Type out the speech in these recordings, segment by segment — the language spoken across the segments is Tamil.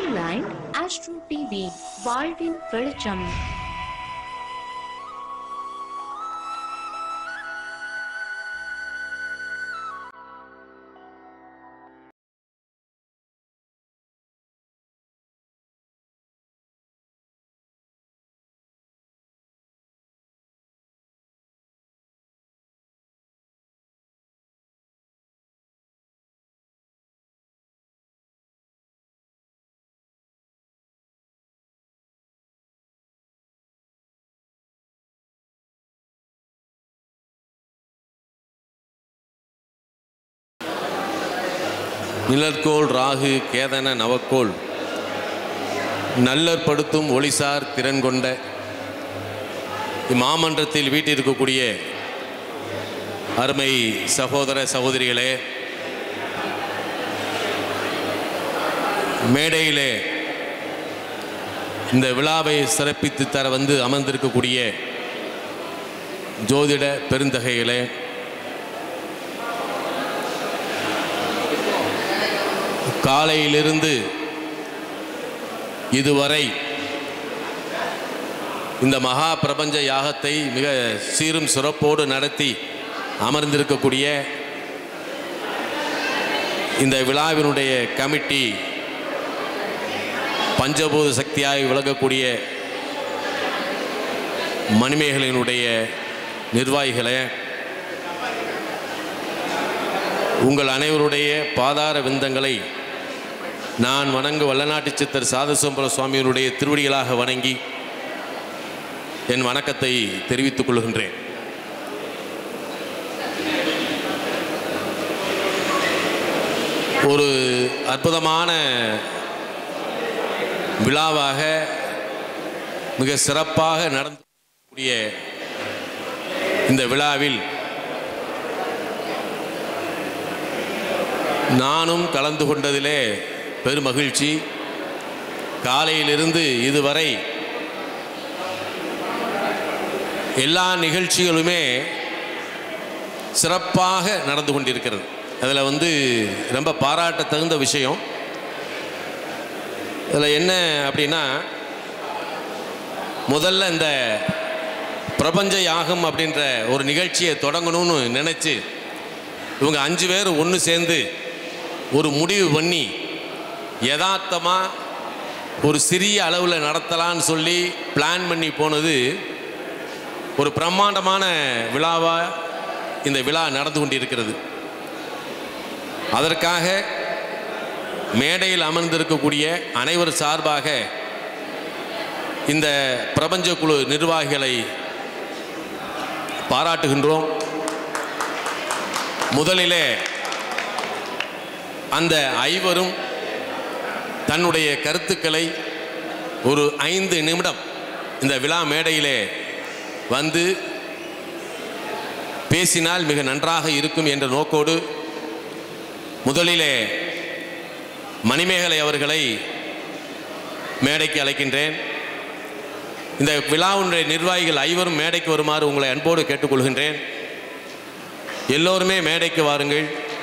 ஆன்லைன் ஆஸ்ட்ரோ டிவி வாழ்வின் வெளிச்சம் நிழற்கோள் ராகு கேதன நவக்கோள் நல்லற்படுத்தும் ஒளிசார் திறன் கொண்ட இம்மாமன்றத்தில் வீட்டிருக்கக்கூடிய அருமை சகோதர சகோதரிகளே மேடையிலே இந்த விழாவை சிறப்பித்து தர வந்து அமர்ந்திருக்கக்கூடிய ஜோதிட பெருந்தகைகளே காலையிலிருந்து இதுவரை இந்த மகா பிரபஞ்ச யாகத்தை மிக சீரும் சிறப்போடு நடத்தி அமர்ந்திருக்கக்கூடிய இந்த விழாவினுடைய கமிட்டி பஞ்சபூத சக்தியாய் விளங்கக்கூடிய மணிமேகலினுடைய நிர்வாகிகளே உங்கள் அனைவருடைய பாதார விந்தங்களை நான் வணங்கு வல்லநாட்டு சித்தர் சாதசோம்பர சுவாமியினுடைய திருவடிகளாக வணங்கி என் வணக்கத்தை தெரிவித்துக் கொள்கின்றேன் ஒரு அற்புதமான விழாவாக மிக சிறப்பாக நடந்தக்கூடிய இந்த விழாவில் நானும் கலந்து கொண்டதிலே பெருமகிழ்ச்சி காலையிலிருந்து இதுவரை எல்லா நிகழ்ச்சிகளுமே சிறப்பாக நடந்து கொண்டிருக்கிறது அதில் வந்து ரொம்ப பாராட்ட தகுந்த விஷயம் இதில் என்ன அப்படின்னா முதல்ல இந்த பிரபஞ்ச யாகம் அப்படின்ற ஒரு நிகழ்ச்சியை தொடங்கணும்னு நினச்சி இவங்க அஞ்சு பேர் ஒன்று சேர்ந்து ஒரு முடிவு பண்ணி யதார்த்தமாக ஒரு சிறிய அளவில் நடத்தலான்னு சொல்லி பிளான் பண்ணி போனது ஒரு பிரம்மாண்டமான விழாவாக இந்த விழா நடந்து கொண்டிருக்கிறது அதற்காக மேடையில் அமர்ந்திருக்கக்கூடிய அனைவர் சார்பாக இந்த பிரபஞ்ச குழு நிர்வாகிகளை பாராட்டுகின்றோம் முதலிலே அந்த ஐவரும் தன்னுடைய கருத்துக்களை ஒரு ஐந்து நிமிடம் இந்த விழா மேடையிலே வந்து பேசினால் மிக நன்றாக இருக்கும் என்ற நோக்கோடு முதலிலே மணிமேகலை அவர்களை மேடைக்கு அழைக்கின்றேன் இந்த விழாவுடைய நிர்வாகிகள் ஐவரும் மேடைக்கு வருமாறு உங்களை அன்போடு கேட்டுக்கொள்கின்றேன் எல்லோருமே மேடைக்கு வாருங்கள்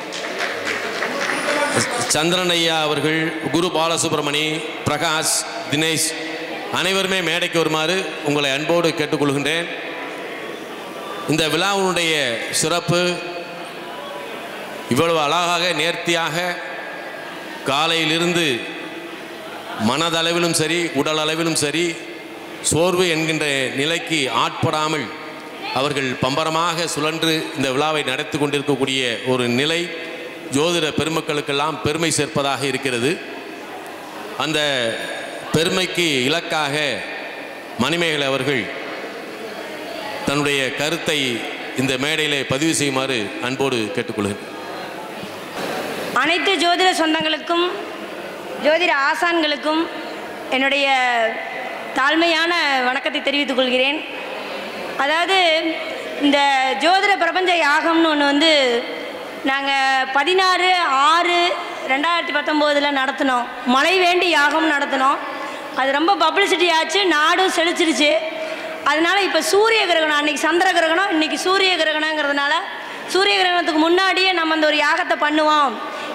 சந்திரன் ஐயா அவர்கள் குரு பாலசுப்ரமணி பிரகாஷ் தினேஷ் அனைவருமே மேடைக்கு வருமாறு உங்களை அன்போடு கேட்டுக்கொள்கின்றேன் இந்த விழாவினுடைய சிறப்பு இவ்வளவு அழகாக நேர்த்தியாக காலையிலிருந்து மனதளவிலும் சரி உடல் அளவிலும் சரி சோர்வு என்கின்ற நிலைக்கு ஆட்படாமல் அவர்கள் பம்பரமாக சுழன்று இந்த விழாவை நடத்தி கொண்டிருக்கக்கூடிய ஒரு நிலை ஜோதிட பெருமக்களுக்கெல்லாம் பெருமை சேர்ப்பதாக இருக்கிறது அந்த பெருமைக்கு இலக்காக மணிமேகலை அவர்கள் தன்னுடைய கருத்தை இந்த மேடையிலே பதிவு செய்யுமாறு அன்போடு கேட்டுக்கொள்கிறேன் அனைத்து ஜோதிட சொந்தங்களுக்கும் ஜோதிட ஆசான்களுக்கும் என்னுடைய தாழ்மையான வணக்கத்தை தெரிவித்துக் கொள்கிறேன் அதாவது இந்த ஜோதிட பிரபஞ்ச யாகம்னு ஒன்று வந்து நாங்கள் பதினாறு ஆறு ரெண்டாயிரத்தி பத்தொம்போதில் நடத்தினோம் மழை வேண்டி யாகம் நடத்தினோம் அது ரொம்ப பப்ளிசிட்டி ஆச்சு நாடும் செழிச்சிருச்சு அதனால இப்போ சூரிய கிரகணம் அன்னைக்கு சந்திர கிரகணம் இன்னைக்கு சூரிய கிரகணங்கிறதுனால சூரிய கிரகணத்துக்கு முன்னாடியே நம்ம அந்த ஒரு யாகத்தை பண்ணுவோம்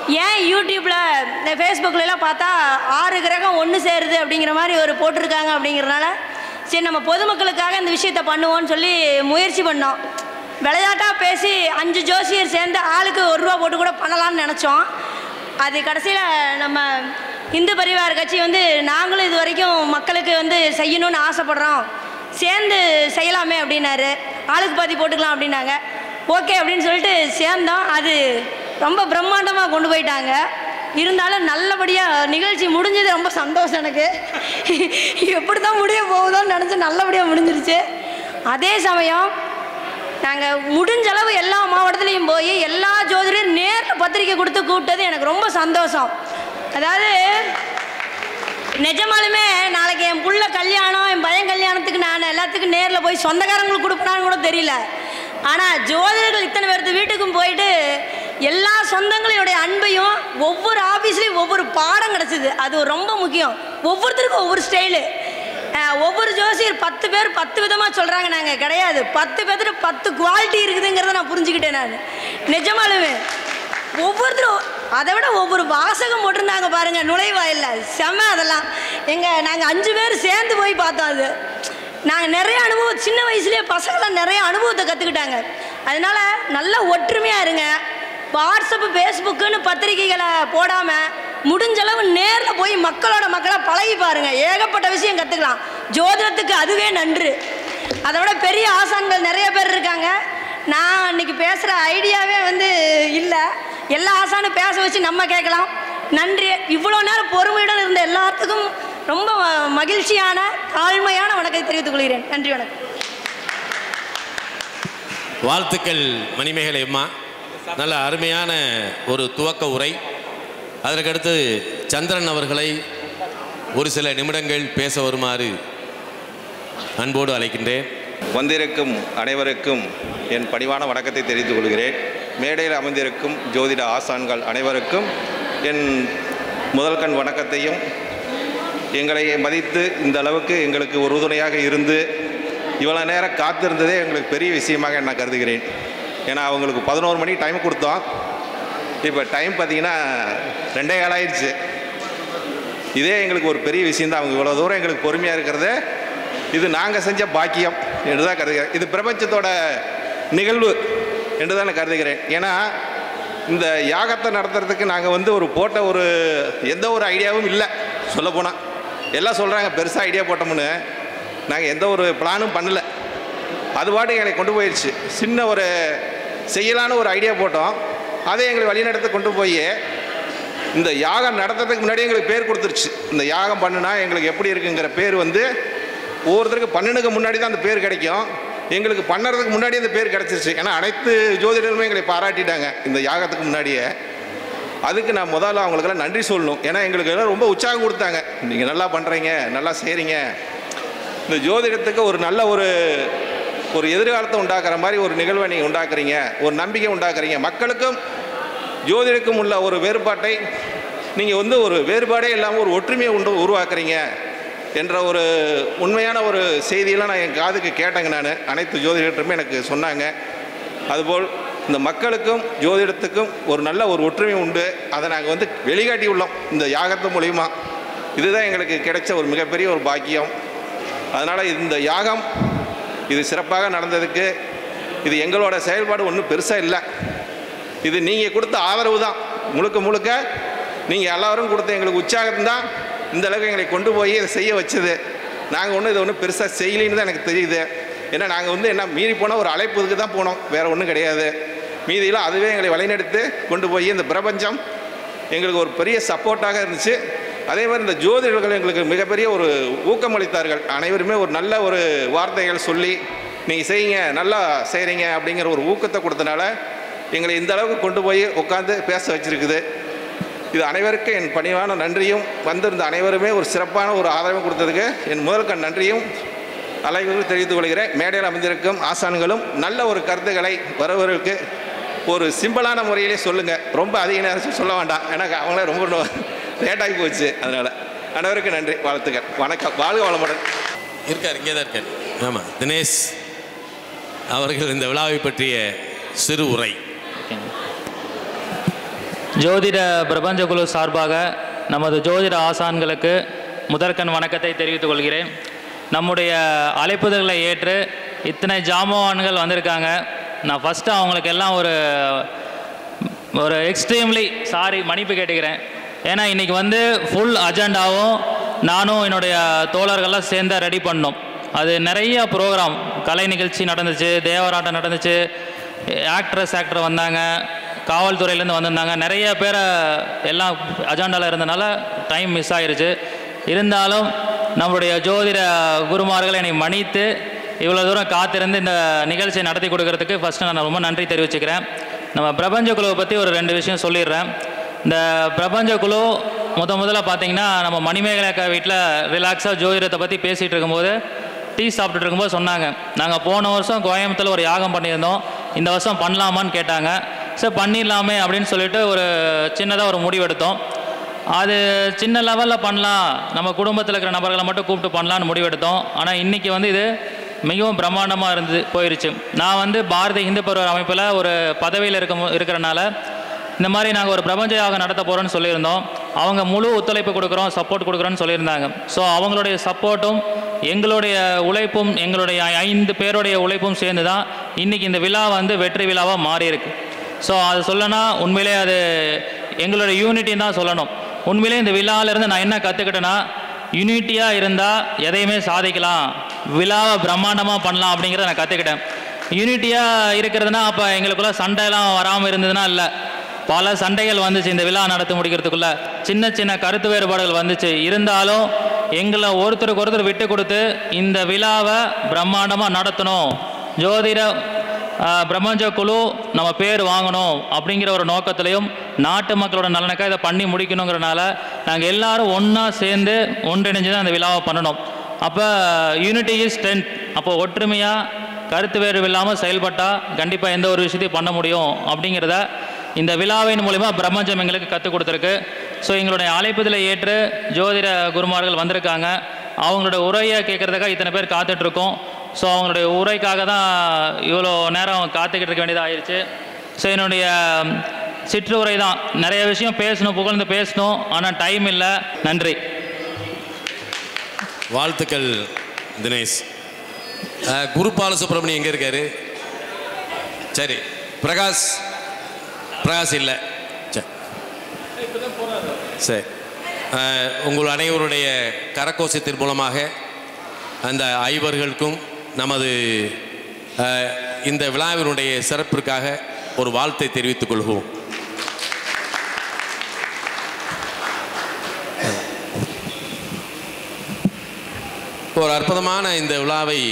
ஏன் யூடியூப்பில் இந்த ஃபேஸ்புக்கில் எல்லாம் பார்த்தா ஆறு கிரகம் ஒன்று சேருது அப்படிங்கிற மாதிரி ஒரு போட்டிருக்காங்க அப்படிங்கிறனால சரி நம்ம பொதுமக்களுக்காக இந்த விஷயத்தை பண்ணுவோம்னு சொல்லி முயற்சி பண்ணோம் விளையாட்டாக பேசி அஞ்சு ஜோசியர் சேர்ந்து ஆளுக்கு ஒரு ரூபா போட்டு கூட பண்ணலாம்னு நினச்சோம் அது கடைசியில் நம்ம இந்து பரிவார கட்சி வந்து நாங்களும் இது வரைக்கும் மக்களுக்கு வந்து செய்யணும்னு ஆசைப்படுறோம் சேர்ந்து செய்யலாமே அப்படின்னாரு ஆளுக்கு பாதி போட்டுக்கலாம் அப்படின்னாங்க ஓகே அப்படின்னு சொல்லிட்டு சேர்ந்தோம் அது ரொம்ப பிரம்மாண்டமாக கொண்டு போயிட்டாங்க இருந்தாலும் நல்லபடியாக நிகழ்ச்சி முடிஞ்சது ரொம்ப சந்தோஷம் எனக்கு எப்படி தான் முடிய போகுதோன்னு நினச்சி நல்லபடியாக முடிஞ்சிருச்சு அதே சமயம் நாங்கள் முடிஞ்ச அளவு எல்லா மாவட்டத்துலேயும் போய் எல்லா ஜோதிடரும் நேரில் பத்திரிக்கை கொடுத்து கூப்பிட்டது எனக்கு ரொம்ப சந்தோஷம் அதாவது நிஜமாலுமே நாளைக்கு என் புள்ள கல்யாணம் என் பையன் கல்யாணத்துக்கு நான் எல்லாத்துக்கும் நேரில் போய் சொந்தக்காரங்களுக்கு கொடுப்பேனான்னு கூட தெரியல ஆனால் ஜோதிடர்கள் இத்தனை பேர்த்து வீட்டுக்கும் போயிட்டு எல்லா சொந்தங்களுடைய அன்பையும் ஒவ்வொரு ஆஃபீஸ்லேயும் ஒவ்வொரு பாடம் கிடச்சிது அது ரொம்ப முக்கியம் ஒவ்வொருத்தருக்கும் ஒவ்வொரு ஸ்டைலு ஒவ்வொரு ஜோசியர் பத்து பேர் பத்து விதமாக சொல்கிறாங்க நாங்கள் கிடையாது பத்து பேர்த்துல பத்து குவாலிட்டி இருக்குதுங்கிறத நான் புரிஞ்சுக்கிட்டேன் நான் நிஜமாலுமே ஒவ்வொருத்தரும் அதை விட ஒவ்வொரு வாசகம் போட்டிருந்தாங்க பாருங்க நுழைவாயில்ல செம அதெல்லாம் எங்க நாங்கள் அஞ்சு பேர் சேர்ந்து போய் பார்த்தோம் அது நாங்கள் நிறைய அனுபவம் சின்ன வயசுலேயே பசங்களாம் நிறைய அனுபவத்தை கற்றுக்கிட்டாங்க அதனால நல்ல ஒற்றுமையாக இருங்க வாட்ஸ்அப்பு ஃபேஸ்புக்குன்னு பத்திரிகைகளை போடாமல் முடிஞ்சளவு நேரில் போய் மக்களோட மக்களாக பழகி பாருங்க ஏகப்பட்ட விஷயம் கற்றுக்கலாம் ஜோதிடத்துக்கு அதுவே நன்று அதை விட பெரிய ஆசான்கள் நிறைய பேர் இருக்காங்க நான் அன்னைக்கு பேசுகிற ஐடியாவே வந்து இல்லை எல்லா ஆசானும் பேச வச்சு நம்ம கேட்கலாம் நன்றி இவ்வளோ நேரம் பொறுமையுடன் இருந்த எல்லாத்துக்கும் ரொம்ப ம- மகிழ்ச்சியான தாழ்மையான வணக்கத்தை தெரிவித்துக் கொள்கிறேன் நன்றி வணக்கம் வாழ்த்துக்கள் மணிமேகலை அம்மா நல்ல அருமையான ஒரு துவக்க உரை அதற்கடுத்து சந்திரன் அவர்களை ஒரு சில நிமிடங்கள் பேச வருமாறு அன்போடு அழைக்கின்றேன் வந்திருக்கும் அனைவருக்கும் என் பணிவான வணக்கத்தை தெரிவித்துக் கொள்கிறேன் மேடையில் அமர்ந்திருக்கும் ஜோதிட ஆசான்கள் அனைவருக்கும் என் முதல் கண் வணக்கத்தையும் எங்களை மதித்து இந்த அளவுக்கு எங்களுக்கு ஒரு உறுதுணையாக இருந்து இவ்வளோ நேரம் காத்திருந்ததே எங்களுக்கு பெரிய விஷயமாக நான் கருதுகிறேன் ஏன்னா அவங்களுக்கு பதினோரு மணி டைம் கொடுத்தோம் இப்போ டைம் பார்த்தீங்கன்னா ரெண்டே கால் ஆயிடுச்சு இதே எங்களுக்கு ஒரு பெரிய விஷயம் தான் அவங்க இவ்வளோ தூரம் எங்களுக்கு பொறுமையாக இருக்கிறது இது நாங்கள் செஞ்ச பாக்கியம் என்று தான் கருதுகிறேன் இது பிரபஞ்சத்தோட நிகழ்வு என்று தான் நான் கருதுகிறேன் ஏன்னா இந்த யாகத்தை நடத்துறதுக்கு நாங்கள் வந்து ஒரு போட்ட ஒரு எந்த ஒரு ஐடியாவும் இல்லை சொல்லப்போனால் எல்லாம் சொல்கிறாங்க பெருசாக ஐடியா போட்டோம்னு நாங்கள் எந்த ஒரு பிளானும் பண்ணல அது பாட்டுக்கு எங்களை கொண்டு போயிடுச்சு சின்ன ஒரு செய்யலான்னு ஒரு ஐடியா போட்டோம் அதை எங்களை வழிநடத்த கொண்டு போய் இந்த யாகம் நடத்துறதுக்கு முன்னாடி எங்களுக்கு பேர் கொடுத்துருச்சு இந்த யாகம் பண்ணுனா எங்களுக்கு எப்படி இருக்குங்கிற பேர் வந்து ஒவ்வொருத்தருக்கு பண்ணினுக்கு முன்னாடி தான் அந்த பேர் கிடைக்கும் எங்களுக்கு பண்ணுறதுக்கு முன்னாடி அந்த பேர் கிடச்சிருச்சு ஏன்னா அனைத்து ஜோதிடருமே எங்களை பாராட்டிட்டாங்க இந்த யாகத்துக்கு முன்னாடியே அதுக்கு நான் முதல்ல அவங்களுக்கெல்லாம் நன்றி சொல்லணும் ஏன்னா எங்களுக்கு எல்லாம் ரொம்ப உற்சாகம் கொடுத்தாங்க நீங்கள் நல்லா பண்ணுறீங்க நல்லா செய்கிறீங்க இந்த ஜோதிடத்துக்கு ஒரு நல்ல ஒரு ஒரு எதிர்காலத்தை உண்டாக்குற மாதிரி ஒரு நிகழ்வை நீங்கள் உண்டாக்குறீங்க ஒரு நம்பிக்கை உண்டாக்குறீங்க மக்களுக்கும் ஜோதிடக்கும் உள்ள ஒரு வேறுபாட்டை நீங்கள் வந்து ஒரு வேறுபாடே இல்லாமல் ஒரு ஒற்றுமையை உண்டு உருவாக்குறீங்க என்ற ஒரு உண்மையான ஒரு செய்தியெல்லாம் நான் என் காதுக்கு கேட்டேங்க நான் அனைத்து ஜோதிடர்களுமே எனக்கு சொன்னாங்க அதுபோல் இந்த மக்களுக்கும் ஜோதிடத்துக்கும் ஒரு நல்ல ஒரு ஒற்றுமை உண்டு அதை நாங்கள் வந்து வெளிக்காட்டி உள்ளோம் இந்த யாகத்து மூலிமா இதுதான் எங்களுக்கு கிடைச்ச ஒரு மிகப்பெரிய ஒரு பாக்கியம் அதனால் இந்த யாகம் இது சிறப்பாக நடந்ததுக்கு இது எங்களோட செயல்பாடு ஒன்றும் பெருசாக இல்லை இது நீங்கள் கொடுத்த ஆதரவு தான் முழுக்க முழுக்க நீங்கள் எல்லாரும் கொடுத்த எங்களுக்கு உற்சாகம் தான் இந்த அளவுக்கு எங்களை கொண்டு போய் இதை செய்ய வச்சது நாங்கள் ஒன்றும் இது ஒன்றும் பெருசாக செய்யலைன்னு தான் எனக்கு தெரியுது ஏன்னா நாங்கள் வந்து என்ன மீறி போனால் ஒரு அழைப்புக்கு தான் போனோம் வேறு ஒன்றும் கிடையாது மீதியெல்லாம் அதுவே எங்களை வழிநடத்தி கொண்டு போய் இந்த பிரபஞ்சம் எங்களுக்கு ஒரு பெரிய சப்போர்ட்டாக இருந்துச்சு அதே மாதிரி இந்த ஜோதிடர்கள் எங்களுக்கு மிகப்பெரிய ஒரு ஊக்கம் அளித்தார்கள் அனைவருமே ஒரு நல்ல ஒரு வார்த்தைகள் சொல்லி நீங்கள் செய்யுங்க நல்லா செய்கிறீங்க அப்படிங்கிற ஒரு ஊக்கத்தை கொடுத்தனால எங்களை இந்த அளவுக்கு கொண்டு போய் உட்காந்து பேச வச்சிருக்குது இது அனைவருக்கும் என் பணிவான நன்றியும் வந்திருந்த அனைவருமே ஒரு சிறப்பான ஒரு ஆதரவு கொடுத்ததுக்கு என் முதல் கண் நன்றியும் அலைவர்கள் தெரிவித்துக் கொள்கிறேன் மேடையில் அமைந்திருக்கும் ஆசான்களும் நல்ல ஒரு கருத்துக்களை வரவர்களுக்கு ஒரு சிம்பிளான முறையிலே சொல்லுங்கள் ரொம்ப அதிக நேரம் சொல்ல வேண்டாம் எனக்கு அவங்களே ரொம்ப லேட்டாகி போச்சு அதனால் அனைவருக்கும் நன்றி வாழ்த்துக்கள் வணக்கம் வாழ்க வளமுடன் இருக்கார் இங்கே தான் இருக்கார் ஆமாம் தினேஷ் அவர்கள் இந்த விழாவை பற்றிய சிறு உரை ஜோதிட பிரபஞ்ச குழு சார்பாக நமது ஜோதிட ஆசான்களுக்கு முதற்கண் வணக்கத்தை தெரிவித்துக் கொள்கிறேன் நம்முடைய அழைப்புதல்களை ஏற்று இத்தனை ஜாமவான்கள் வந்திருக்காங்க நான் ஃபஸ்ட்டு அவங்களுக்கு எல்லாம் ஒரு ஒரு எக்ஸ்ட்ரீம்லி சாரி மன்னிப்பு கேட்டுக்கிறேன் ஏன்னா இன்றைக்கி வந்து ஃபுல் அஜெண்டாவும் நானும் என்னுடைய தோழர்கள்லாம் சேர்ந்து ரெடி பண்ணோம் அது நிறைய ப்ரோக்ராம் கலை நிகழ்ச்சி நடந்துச்சு தேவராட்டம் நடந்துச்சு ஆக்ட்ரஸ் ஆக்டர் வந்தாங்க காவல்துறையிலேருந்து வந்திருந்தாங்க நிறைய பேரை எல்லாம் அஜெண்டாவில் இருந்தனால டைம் மிஸ் ஆயிருச்சு இருந்தாலும் நம்மளுடைய ஜோதிட குருமார்கள் என்னை மன்னித்து இவ்வளோ தூரம் காத்திருந்து இந்த நிகழ்ச்சியை நடத்தி கொடுக்கறதுக்கு ஃபஸ்ட்டு நான் ரொம்ப நன்றி தெரிவிச்சுக்கிறேன் நம்ம பிரபஞ்ச குழுவை பற்றி ஒரு ரெண்டு விஷயம் சொல்லிடுறேன் இந்த பிரபஞ்ச குழு முத முதல்ல பார்த்தீங்கன்னா நம்ம மணிமேகலைக்கா வீட்டில் ரிலாக்ஸாக ஜோதிடத்தை பற்றி பேசிகிட்டு இருக்கும்போது டீ சாப்பிட்டுட்டு இருக்கும்போது சொன்னாங்க நாங்கள் போன வருஷம் கோயம்புத்தூர்ல ஒரு யாகம் பண்ணியிருந்தோம் இந்த வருஷம் பண்ணலாமான்னு கேட்டாங்க சரி பண்ணிடலாமே அப்படின்னு சொல்லிட்டு ஒரு சின்னதாக ஒரு முடிவெடுத்தோம் அது சின்ன லெவலில் பண்ணலாம் நம்ம குடும்பத்தில் இருக்கிற நபர்களை மட்டும் கூப்பிட்டு பண்ணலான்னு முடிவெடுத்தோம் ஆனால் இன்றைக்கி வந்து இது மிகவும் பிரம்மாண்டமாக இருந்து போயிருச்சு நான் வந்து பாரதிய இந்து பருவர் அமைப்பில் ஒரு பதவியில் இருக்க இருக்கிறனால இந்த மாதிரி நாங்கள் ஒரு பிரபஞ்ச யாகம் நடத்த போகிறோம்னு சொல்லியிருந்தோம் அவங்க முழு ஒத்துழைப்பு கொடுக்குறோம் சப்போர்ட் கொடுக்குறோன்னு சொல்லியிருந்தாங்க ஸோ அவங்களுடைய சப்போர்ட்டும் எங்களுடைய உழைப்பும் எங்களுடைய ஐந்து பேருடைய உழைப்பும் சேர்ந்து தான் இன்றைக்கி இந்த விழா வந்து வெற்றி விழாவாக மாறியிருக்கு ஸோ அது சொல்லனா உண்மையிலே அது எங்களுடைய யூனிட்டின்னு தான் சொல்லணும் உண்மையிலே இந்த விழாவிலேருந்து நான் என்ன கற்றுக்கிட்டேன்னா யூனிட்டியாக இருந்தால் எதையுமே சாதிக்கலாம் விழாவை பிரம்மாண்டமாக பண்ணலாம் அப்படிங்கிறத நான் கற்றுக்கிட்டேன் யூனிட்டியாக இருக்கிறதுனா அப்போ எங்களுக்குள்ள சண்டைலாம் வராமல் இருந்ததுன்னா இல்லை பல சண்டைகள் வந்துச்சு இந்த விழா நடத்தி முடிக்கிறதுக்குள்ள சின்ன சின்ன கருத்து வேறுபாடுகள் வந்துச்சு இருந்தாலும் எங்களை ஒருத்தருக்கு ஒருத்தர் விட்டு கொடுத்து இந்த விழாவை பிரம்மாண்டமாக நடத்தணும் ஜோதிட ஆஹ், பிரபஞ்ச குழு நம்ம பேர் வாங்கணும் அப்படிங்கிற ஒரு நோக்கத்திலையும் நாட்டு மக்களோட நலனுக்காக இதை பண்ணி முடிக்கணுங்கிறனால நாங்கள் எல்லாரும் ஒன்றா சேர்ந்து ஒன்றிணைஞ்சு தான் இந்த விழாவை பண்ணணும் அப்போ யூனிட்டி இஸ் ஸ்ட்ரென்த் அப்போ ஒற்றுமையாக கருத்து வேறு இல்லாமல் செயல்பட்டால் கண்டிப்பாக எந்த ஒரு விஷயத்தையும் பண்ண முடியும் அப்படிங்கிறத இந்த விழாவின் மூலிமா பிரபஞ்சம் எங்களுக்கு கற்றுக் கொடுத்துருக்கு ஸோ எங்களுடைய அழைப்புதலை ஏற்று ஜோதிட குருமார்கள் வந்திருக்காங்க அவங்களோட உரையை கேட்குறதுக்காக இத்தனை பேர் காத்துட்ருக்கோம் ஸோ அவங்களுடைய உரைக்காக தான் இவ்வளோ நேரம் காத்துக்கிட்டு இருக்க வேண்டியதாக ஆயிடுச்சு ஸோ என்னுடைய ம், சிற்றுரை தான் நிறைய விஷயம் பேசணும் புகழ்ந்து பேசணும் ஆனால் டைம் இல்லை நன்றி வாழ்த்துக்கள் தினேஷ் அஹ், குரு பாலசுப்ரமணியம் எங்கே இருக்காரு சரி பிரகாஷ் பிரகாஷ் இல்லை சரி சரி அஹ், உங்கள் அனைவருடைய கரக்கோசத்தின் மூலமாக அந்த ஐவர்களுக்கும் நமது அஹ், இந்த விழாவினுடைய சிறப்பிற்காக ஒரு வாழ்த்தை தெரிவித்துக் கொள்வோம் ஒரு அற்புதமான இந்த விழாவை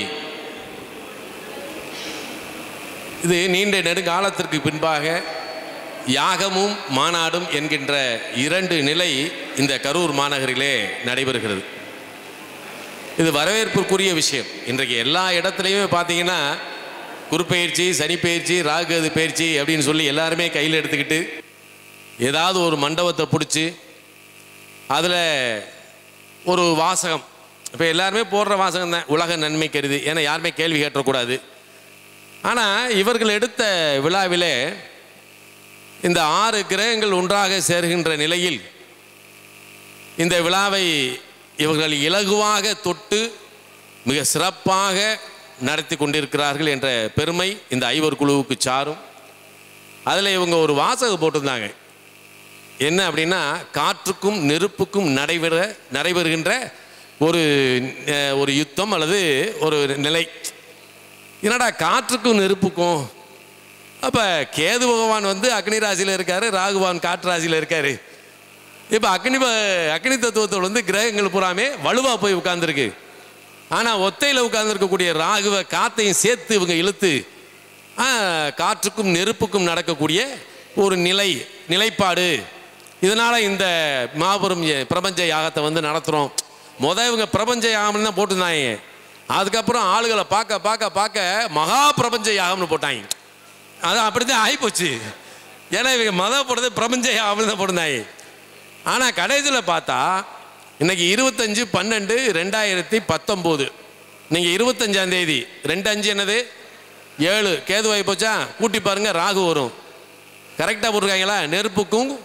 இது நீண்ட நெடுங்காலத்திற்கு பின்பாக யாகமும் மாநாடும் என்கின்ற இரண்டு நிலை இந்த கரூர் மாநகரிலே நடைபெறுகிறது இது வரவேற்புக்குரிய விஷயம் இன்றைக்கு எல்லா இடத்துலையுமே பார்த்தீங்கன்னா குருப்பெயர்ச்சி சனிப்பெயர்ச்சி ராகுகது பயிற்சி அப்படின்னு சொல்லி எல்லாருமே கையில் எடுத்துக்கிட்டு ஏதாவது ஒரு மண்டபத்தை பிடிச்சி அதில் ஒரு வாசகம் இப்போ எல்லாருமே போடுற வாசகம் தான் உலக நன்மை கருதி ஏன்னா யாருமே கேள்வி கேட்டக்கூடாது ஆனால் இவர்கள் எடுத்த விழாவிலே இந்த ஆறு கிரகங்கள் ஒன்றாக சேர்கின்ற நிலையில் இந்த விழாவை இவர்கள் இலகுவாக தொட்டு மிக சிறப்பாக நடத்தி கொண்டிருக்கிறார்கள் என்ற பெருமை இந்த ஐவர் குழுவுக்கு சாரும் அதில் இவங்க ஒரு வாசகம் போட்டிருந்தாங்க என்ன அப்படின்னா காற்றுக்கும் நெருப்புக்கும் நடைபெற நடைபெறுகின்ற ஒரு அஹ், ஒரு யுத்தம் அல்லது ஒரு நிலை என்னடா காற்றுக்கும் நெருப்புக்கும் அப்போ கேது பகவான் வந்து அக்னி ராசியில் இருக்காரு ராகுவான் காற்று ராசியில் இருக்காரு இப்போ அக்னி ப- அக்னி தத்துவத்தோட வந்து கிரகங்கள் பூராமே வலுவாக போய் உட்கார்ந்துருக்கு ஆனால் ஒத்தையில் உட்கார்ந்துருக்கக்கூடிய ராகுவை காத்தையும் சேர்த்து இவங்க இழுத்து ஆ, காற்றுக்கும் நெருப்புக்கும் நடக்கக்கூடிய ஒரு நிலை நிலைப்பாடு இதனால் இந்த மாபெரும் எ- பிரபஞ்ச யாகத்தை வந்து நடத்துகிறோம் முத இவங்க பிரபஞ்ச யாகம்னு தான் போட்டிருந்தாங்க அதுக்கப்புறம் ஆளுகளை பார்க்க பார்க்க பார்க்க மகா பிரபஞ்ச யாகம்னு போட்டாங்க அது அப்படி தான் ஆகிப்போச்சு ஏன்னா இவங்க மத போடுறது பிரபஞ்ச யாகம்னு தான் போட்டிருந்தாங்க ஆனால் கடைசியில் பார்த்தா இன்னைக்கு இருபத்தஞ்சு பன்னெண்டு ரெண்டாயிரத்தி பத்தொம்போது நீங்கள் இருபத்தஞ்சாம் தேதி ரெண்டு அஞ்சு என்னது ஏழு கேதுவாய் போச்சா கூட்டி பாருங்க ராகு வரும் கரெக்டாக போட்டிருக்காங்களா நெருப்புக்கும்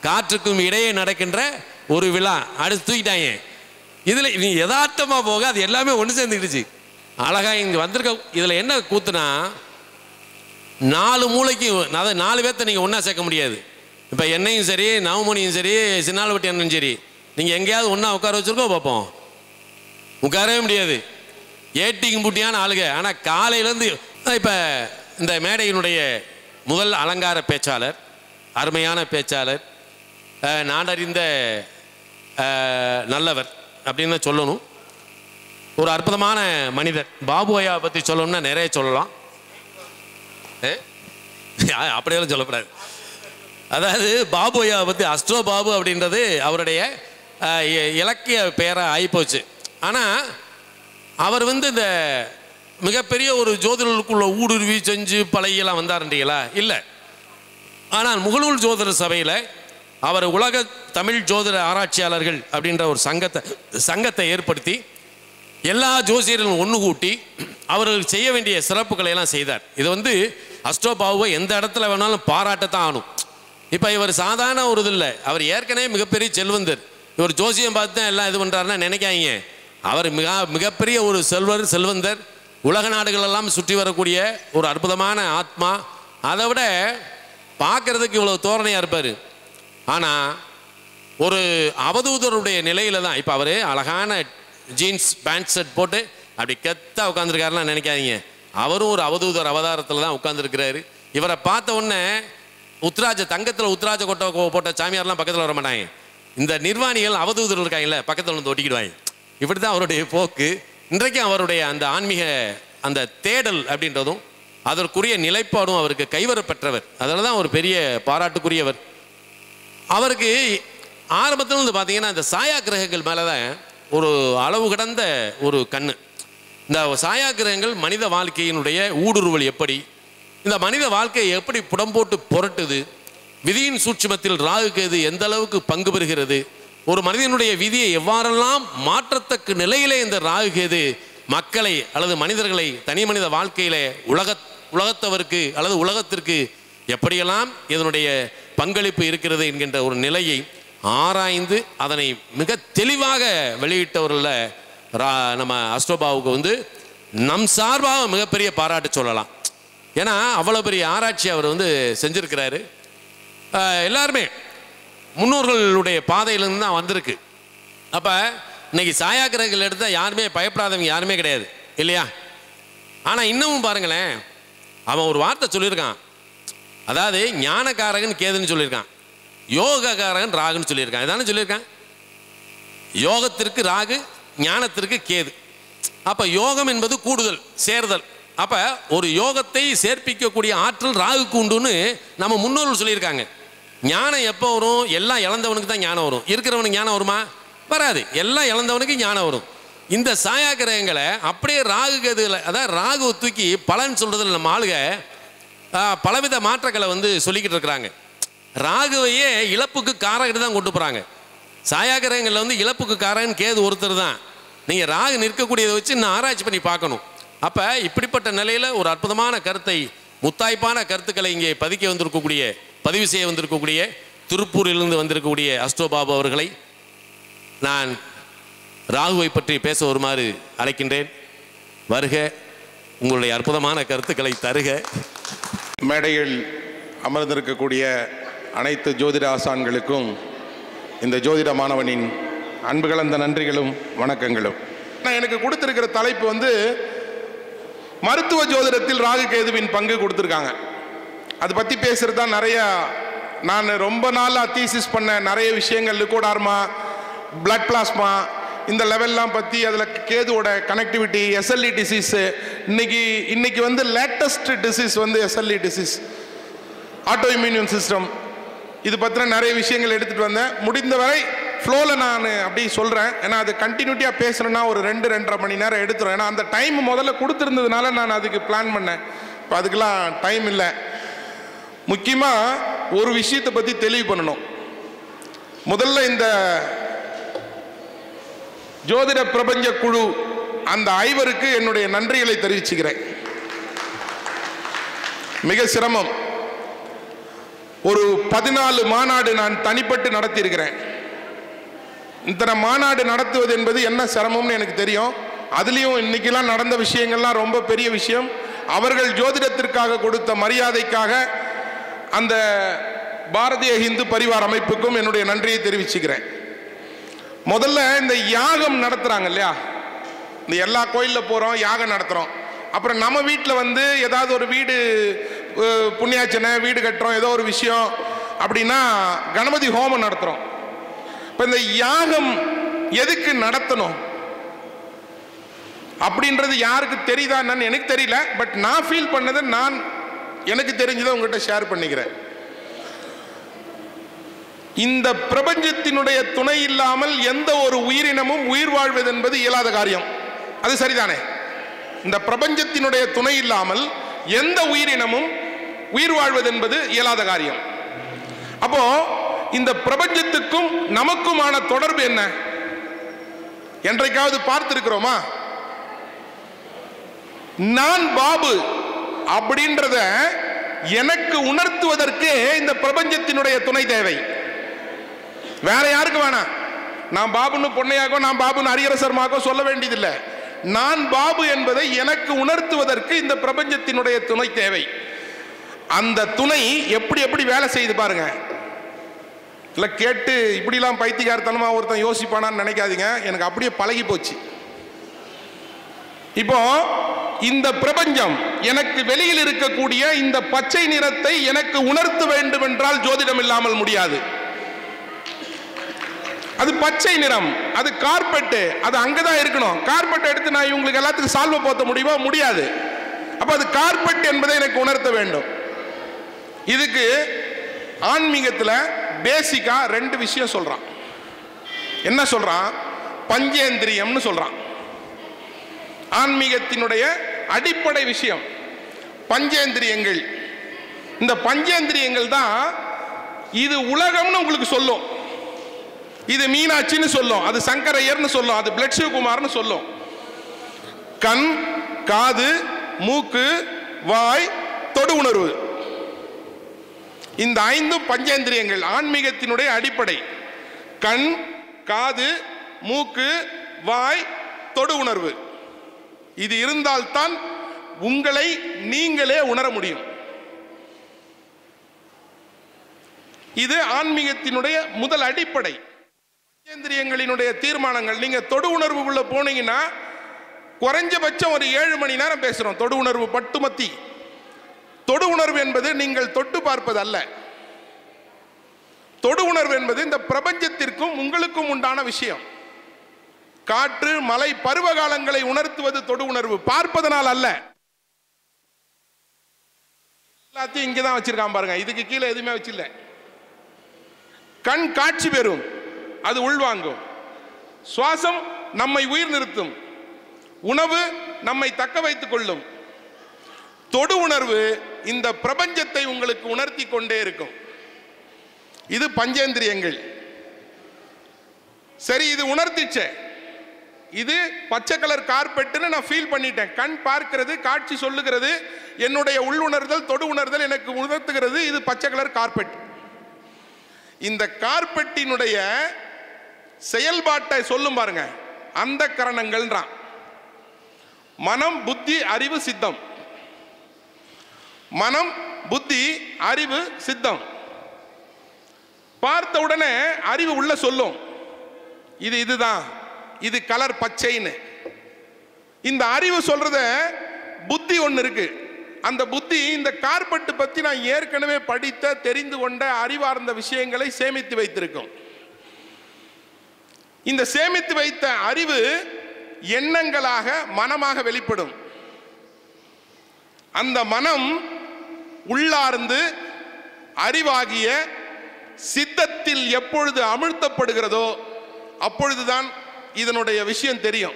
காற்றுக்கும் இடையே நடக்கின்ற ஒரு விழா அடுத்து தூக்கிட்டாங்க இதில் நீ யதார்த்தமாக போக அது எல்லாமே ஒன்று சேர்ந்துக்கிடுச்சு அழகாக இங்கே வந்திருக்க இதில் என்ன கூத்துனா நாலு மூளைக்கு அதாவது நாலு பேர்த்த நீங்கள் ஒன்றா சேர்க்க முடியாது இப்போ என்னையும் சரி நவமணியும் சரி சின்னாலவட்டி அண்ணனும் சரி நீங்கள் எங்கேயாவது ஒன்றா உட்கார வச்சுருக்கோ பார்ப்போம் உட்காரவே முடியாது ஏட்டிக்கும் பூட்டியான ஆளுங்க ஆனால் காலையிலேருந்து இப்போ இந்த மேடையினுடைய முதல் அலங்கார பேச்சாளர் அருமையான பேச்சாளர் அஹ், நாடறிந்த அஹ், நல்லவர் அப்படின்னு சொல்லணும் ஒரு அற்புதமான மனிதர் பாபு ஐயா பற்றி சொல்லணும்னா நிறைய சொல்லலாம் ஏ? அப்படியெல்லாம் சொல்லக்கூடாது அதாவது பாபு ஐயாவை பற்றி அஸ்ட்ரோ பாபு அப்படின்றது அவருடைய அஹ், இ- இலக்கிய பெயராக ஆகிப்போச்சு ஆனால் அவர் வந்து இந்த மிகப்பெரிய ஒரு ஜோதிடர்களுக்குள்ள ஊடுருவி செஞ்சு பழகியெல்லாம் வந்தாருன்றீங்களா இல்லை ஆனால் முகநூல் ஜோதிட சபையில் அவர் உலக தமிழ் ஜோதிட ஆராய்ச்சியாளர்கள் அப்படின்ற ஒரு சங்கத்தை சங்கத்தை ஏற்படுத்தி எல்லா ஜோசியர்களும் ஒன்று கூட்டி அவர்கள் செய்ய வேண்டிய சிறப்புகளை எல்லாம் செய்தார் இது வந்து அஸ்ட்ரோபாவை எந்த இடத்துல வேணாலும் பாராட்டத்தான் ஆகணும் இப்போ இவர் சாதாரண ஒரு இது இல்லை அவர் ஏற்கனவே மிகப்பெரிய செல்வந்தர் இவர் ஜோசியம் பார்த்து தான் எல்லாம் இது பண்ணுறாருன்னா நினைக்காதீங்க அவர் மிக மிகப்பெரிய ஒரு செல்வர் செல்வந்தர் உலக நாடுகளெல்லாம் சுற்றி வரக்கூடிய ஒரு அற்புதமான ஆத்மா அதை விட பார்க்கறதுக்கு இவ்வளோ தோரணையாக இருப்பார் ஆனால் ஒரு அவதூதருடைய நிலையில தான் இப்போ அவர் அழகான ஜீன்ஸ் பேண்ட் ஷர்ட் போட்டு அப்படி கெத்தா உட்காந்துருக்காருலாம் நினைக்காதீங்க அவரும் ஒரு அவதூதர் அவதாரத்தில் தான் உட்காந்துருக்கிறாரு இவரை பார்த்த உடனே உத்ராஜ தங்கத்தில் உத்ராஜ கொட்டை கொ- போட்ட சாமியார்லாம் பக்கத்தில் வர மாட்டாங்க இந்த நிர்வாணிகள் அவதூதர்கள் இருக்காங்கல்ல பக்கத்தில் வந்து ஒட்டிக்கிடுவாங்க இப்படி தான் அவருடைய போக்கு இன்றைக்கும் அவருடைய அந்த ஆன்மீக அந்த தேடல் அப்படின்றதும் அதற்குரிய நிலைப்பாடும் அவருக்கு கைவரப்பெற்றவர் அதில் தான் ஒரு பெரிய பாராட்டுக்குரியவர் அவருக்கு ஆரம்பத்தில் வந்து பார்த்தீங்கன்னா இந்த சாயா கிரகங்கள் மேலே தான் ஒரு அளவு கடந்த ஒரு கண்ணு இந்த சாயா கிரகங்கள் மனித வாழ்க்கையினுடைய ஊடுருவல் எப்படி இந்த மனித வாழ்க்கையை எப்படி புடம்போட்டு புரட்டுது விதியின் சூட்சுமத்தில் ராகு கேது எந்த அளவுக்கு பங்கு பெறுகிறது ஒரு மனிதனுடைய விதியை எவ்வாறெல்லாம் மாற்றத்தக்க நிலையிலே இந்த ராகு கேது மக்களை அல்லது மனிதர்களை தனி மனித வாழ்க்கையிலே உலக உலகத்தவருக்கு அல்லது உலகத்திற்கு எப்படியெல்லாம் இதனுடைய பங்களிப்பு இருக்கிறது என்கின்ற ஒரு நிலையை ஆராய்ந்து அதனை மிக தெளிவாக வெளியிட்டவர்களில் ரா- நம்ம அஸ்ட்ரோபாவுக்கு வந்து நம் சார்பாக மிகப்பெரிய பாராட்டு சொல்லலாம் ஏன்னா அவ்வளோ பெரிய ஆராய்ச்சி அவர் வந்து செஞ்சிருக்கிறாரு ஆஹ் எல்லாருமே முன்னோர்களுடைய பாதையிலிருந்து தான் வந்திருக்கு அப்போ இன்னைக்கு சாயா கிரகங்கள் எடுத்தால் யாருமே பயப்படாதவங்க யாருமே கிடையாது இல்லையா ஆனால் இன்னமும் பாருங்களேன் அவன் ஒரு வார்த்தை சொல்லியிருக்கான் அதாவது ஞானக்காரகன் கேதுன்னு சொல்லியிருக்கான் யோகக்காரகன் ராகுன்னு சொல்லியிருக்கான் இதானே சொல்லியிருக்கான் யோகத்திற்கு ராகு ஞானத்திற்கு கேது அப்போ யோகம் என்பது கூடுதல் சேர்தல் அப்போ ஒரு யோகத்தை சேர்ப்பிக்கக்கூடிய ஆற்றல் ராகுக்கு உண்டுன்னு நம்ம முன்னோர்கள் சொல்லியிருக்காங்க ஞானம் எப்போ வரும் எல்லாம் இழந்தவனுக்கு தான் ஞானம் வரும் இருக்கிறவனுக்கு ஞானம் வருமா வராது எல்லாம் இழந்தவனுக்கு ஞானம் வரும் இந்த சாயா கிரகங்களை அப்படியே ராகு கேதுல அதாவது ராகுவை தூக்கி பலன் சொல்றதுல நம்ம ஆளுக ஆ, பலவித மாற்றங்களை வந்து சொல்லிக்கிட்டு இருக்கிறாங்க ராகுவையே இழப்புக்கு காரகிட்டு தான் கொண்டு போகிறாங்க சாயாகிரகங்களில் வந்து இழப்புக்கு காரகன் கேது ஒருத்தர் தான் நீங்கள் ராகு நிற்கக்கூடியதை வச்சு இன்னும் ஆராய்ச்சி பண்ணி பார்க்கணும் அப்போ இப்படிப்பட்ட நிலையில் ஒரு அற்புதமான கருத்தை முத்தாய்ப்பான கருத்துக்களை இங்கே பதிக்க வந்திருக்கக்கூடிய பதிவு செய்ய வந்திருக்கக்கூடிய திருப்பூரிலிருந்து வந்திருக்கக்கூடிய அஸ்டோபாபு அவர்களை நான் ராகுவை பற்றி பேச வருமாறு அழைக்கின்றேன் வருக உங்களுடைய அற்புதமான கருத்துக்களை தருக மேடையில் அமர்ந்திருக்கக்கூடிய அனைத்து ஜோதிட ஆசான்களுக்கும் இந்த ஜோதிட மாணவனின் அன்பு கலந்த நன்றிகளும் வணக்கங்களும் நான் எனக்கு கொடுத்திருக்கிற தலைப்பு வந்து மருத்துவ ஜோதிடத்தில் ராகு கேதுவின் பங்கு கொடுத்துருக்காங்க அதை பற்றி பேசுகிறது தான் நிறைய நான் ரொம்ப நாளாக தீசிஸ் பண்ண நிறைய விஷயங்கள் லிக்கோடார்மா பிளட் பிளாஸ்மா இந்த லெவல்லாம் பற்றி அதில் கேதுவோட கனெக்டிவிட்டி எஸ்எல்இ டிசீஸு இன்னைக்கு இன்னைக்கு வந்து லேட்டஸ்ட் டிசீஸ் வந்து SLE disease auto immune system இது பற்றின நிறைய விஷயங்கள் எடுத்துகிட்டு வந்தேன் முடிந்தவரை ஃப்ளோவில் நான் அப்படி சொல்கிறேன் ஏன்னா அது கண்டினியூட்டியாக பேசணும்னா ஒரு ரெண்டு ரெண்டரை மணி நேரம் எடுத்துரும் ஏன்னா அந்த டைம் முதல்ல கொடுத்துருந்ததுனால நான் அதுக்கு பிளான் பண்ணேன் இப்போ அதுக்கெல்லாம் டைம் இல்லை முக்கியமாக ஒரு விஷயத்தை பற்றி தெளிவு பண்ணணும் முதல்ல இந்த ஜோதிட பிரபஞ்ச குழு அந்த ஐவருக்கு என்னுடைய நன்றிகளை தெரிவிச்சுக்கிறேன் மிக சிரமம் ஒரு பதினாலு மாநாடு நான் தனிப்பட்டு நடத்தியிருக்கிறேன் இத்தனை மாநாடு நடத்துவது என்பது என்ன சிரமம்னு எனக்கு தெரியும் அதுலேயும் இன்னைக்கெல்லாம் நடந்த விஷயங்கள்லாம் ரொம்ப பெரிய விஷயம் அவர்கள் ஜோதிடத்திற்காக கொடுத்த மரியாதைக்காக அந்த பாரதிய இந்து பரிவார் அமைப்புக்கும் என்னுடைய நன்றியை தெரிவிச்சுக்கிறேன் முதல்ல இந்த யாகம் நடத்துறாங்க இல்லையா இந்த எல்லா கோயிலில் போகிறோம் யாகம் நடத்துகிறோம் அப்புறம் நம்ம வீட்டில் வந்து ஏதாவது ஒரு வீடு அஹ், புண்ணியாச்சனை வீடு கட்டுறோம் ஏதோ ஒரு விஷயம் அப்படின்னா கணபதி ஹோமம் நடத்துகிறோம் இப்போ இந்த யாகம் எதுக்கு நடத்தணும் அப்படின்றது யாருக்கு தெரியுதா என்னன்னு எனக்கு தெரியல பட் நான் ஃபீல் பண்ணதை நான் எனக்கு தெரிஞ்சதை உங்ககிட்ட ஷேர் பண்ணிக்கிறேன் இந்த பிரபஞ்சத்தினுடைய துணை இல்லாமல் எந்த ஒரு உயிரினமும் உயிர் வாழ்வது என்பது இயலாத காரியம் அது சரிதானே இந்த பிரபஞ்சத்தினுடைய துணை இல்லாமல் எந்த உயிரினமும் உயிர் வாழ்வது என்பது இயலாத காரியம் அப்போ இந்த பிரபஞ்சத்துக்கும் நமக்குமான தொடர்பு என்ன என்றைக்காவது பார்த்திருக்கிறோமா நான் பாபு அப்படின்றத எனக்கு உணர்த்துவதற்கு இந்த பிரபஞ்சத்தினுடைய துணை தேவை வேற யாருக்கு வேணாம் நான் பாபுன்னு பொன்னையாகோ நான் பாபுன்னு ஹரிஹரசர்மாகோ சொல்ல வேண்டியதில்லை நான் பாபு என்பதை எனக்கு உணர்த்துவதற்கு இந்த பிரபஞ்சத்தினுடைய துணை தேவை அந்த துணை எப்படி எப்படி வேலை செய்யுது பாருங்க இல்லை கேட்டு இப்படிலாம் பைத்தியகாரத்தனமா ஒருத்தன் யோசிப்பானான்னு நினைக்காதீங்க எனக்கு அப்படியே பழகி போச்சு இப்போ இந்த பிரபஞ்சம் எனக்கு வெளியில் இருக்கக்கூடிய இந்த பச்சை நிறத்தை எனக்கு உணர்த்த வேண்டும் என்றால் ஜோதிடம் இல்லாமல் முடியாது அது பச்சை நிறம் அது கார்பெட்டு அது அங்கதான் இருக்கணும் கார்பெட் எடுத்து நான் இவங்களுக்கு எல்லாத்துக்கும் சால்வ போத்த முடியுமா முடியாது அப்ப அது கார்பெட் என்பதை எனக்கு உணர்த்த வேண்டும் இதுக்கு ஆன்மீகத்தில் பேசிக்கா ரெண்டு விஷயம் சொல்றான் என்ன சொல்றான் பஞ்சேந்திரியம்னு சொல்றான் ஆன்மீகத்தினுடைய அடிப்படை விஷயம் பஞ்சேந்திரியங்கள் இந்த பஞ்சேந்திரியங்கள் தான் இது உலகம்னு உங்களுக்கு சொல்லும் இது மீனாட்சின்னு சொல்லும் அது சங்கரையர்னு சொல்லும் அது பிளட் சிவகுமார்னு சொல்லும் கண் காது மூக்கு வாய் தொடு உணர்வு இந்த ஐந்தும் பஞ்சேந்திரியங்கள் ஆன்மீகத்தினுடைய அடிப்படை கண் காது மூக்கு வாய் தொடு உணர்வு இது இருந்தால்தான் உங்களை நீங்களே உணர முடியும் இது ஆன்மீகத்தினுடைய முதல் அடிப்படை பஞ்சேந்திரியங்களினுடைய தீர்மானங்கள் நீங்க தொடு உணர்வுக்குள்ள போனீங்கன்னா குறைஞ்சபட்சம் ஒரு ஏழு மணி நேரம் பேசுறோம் தொடு உணர்வு பட்டுமத்தி தொடு உணர்வு என்பது நீங்கள் தொட்டு பார்ப்பது அல்ல தொடு உணர்வு என்பது இந்த பிரபஞ்சத்திற்கும் உங்களுக்கும் உண்டான விஷயம் காற்று மலை பருவ காலங்களை உணர்த்துவது தொடு உணர்வு பார்ப்பதனால் அல்ல எல்லாத்தையும் இங்கே தான் வச்சிருக்கான் பாருங்க இதுக்கு கீழே எதுவுமே வச்சில்ல கண் காட்சி பெறும் அது உள்வாங்கும் சுவாசம் நம்மை உயிர் நிறுத்தும் உணவு நம்மை தக்க வைத்துக் கொள்ளும் தொடு உணர்வு இந்த பிரபஞ்சத்தை உங்களுக்கு உணர்த்தி கொண்டே இருக்கும் இது பஞ்சேந்திரியங்கள் சரி இது உணர்த்திச்சே இது பச்சை கலர் கார்பெட்டுன்னு நான் ஃபீல் பண்ணிட்டேன் கண் பார்க்கிறது காட்சி சொல்லுகிறது என்னுடைய உள்ளுணர்தல் தொடு உணர்தல் எனக்கு உணர்த்துகிறது இது பச்சை கலர் கார்பெட் இந்த கார்பெட்டினுடைய செயல்பாட்டை சொல்லும் பாருங்க அந்த கரணங்கள்ன்றான் மனம் புத்தி அறிவு சித்தம் மனம் புத்தி அறிவு சித்தம் பார்த்த உடனே அறிவு உள்ள சொல்லும் இது இதுதான் இது கலர் பச்சைன்னு இந்த அறிவு சொல்றத புத்தி ஒன்று இருக்கு அந்த புத்தி இந்த கார்பெட்டு பத்தி நான் ஏற்கனவே படித்த தெரிந்து கொண்ட அறிவார்ந்த விஷயங்களை சேமித்து வைத்திருக்கும் இந்த சேமித்து வைத்த அறிவு எண்ணங்களாக மனமாக வெளிப்படும் அந்த மனம் உள்ளார்ந்து அறிவாகிய சித்தத்தில் எப்பொழுது அமிழ்த்தப்படுகிறதோ அப்பொழுதுதான் இதனுடைய விஷயம் தெரியும்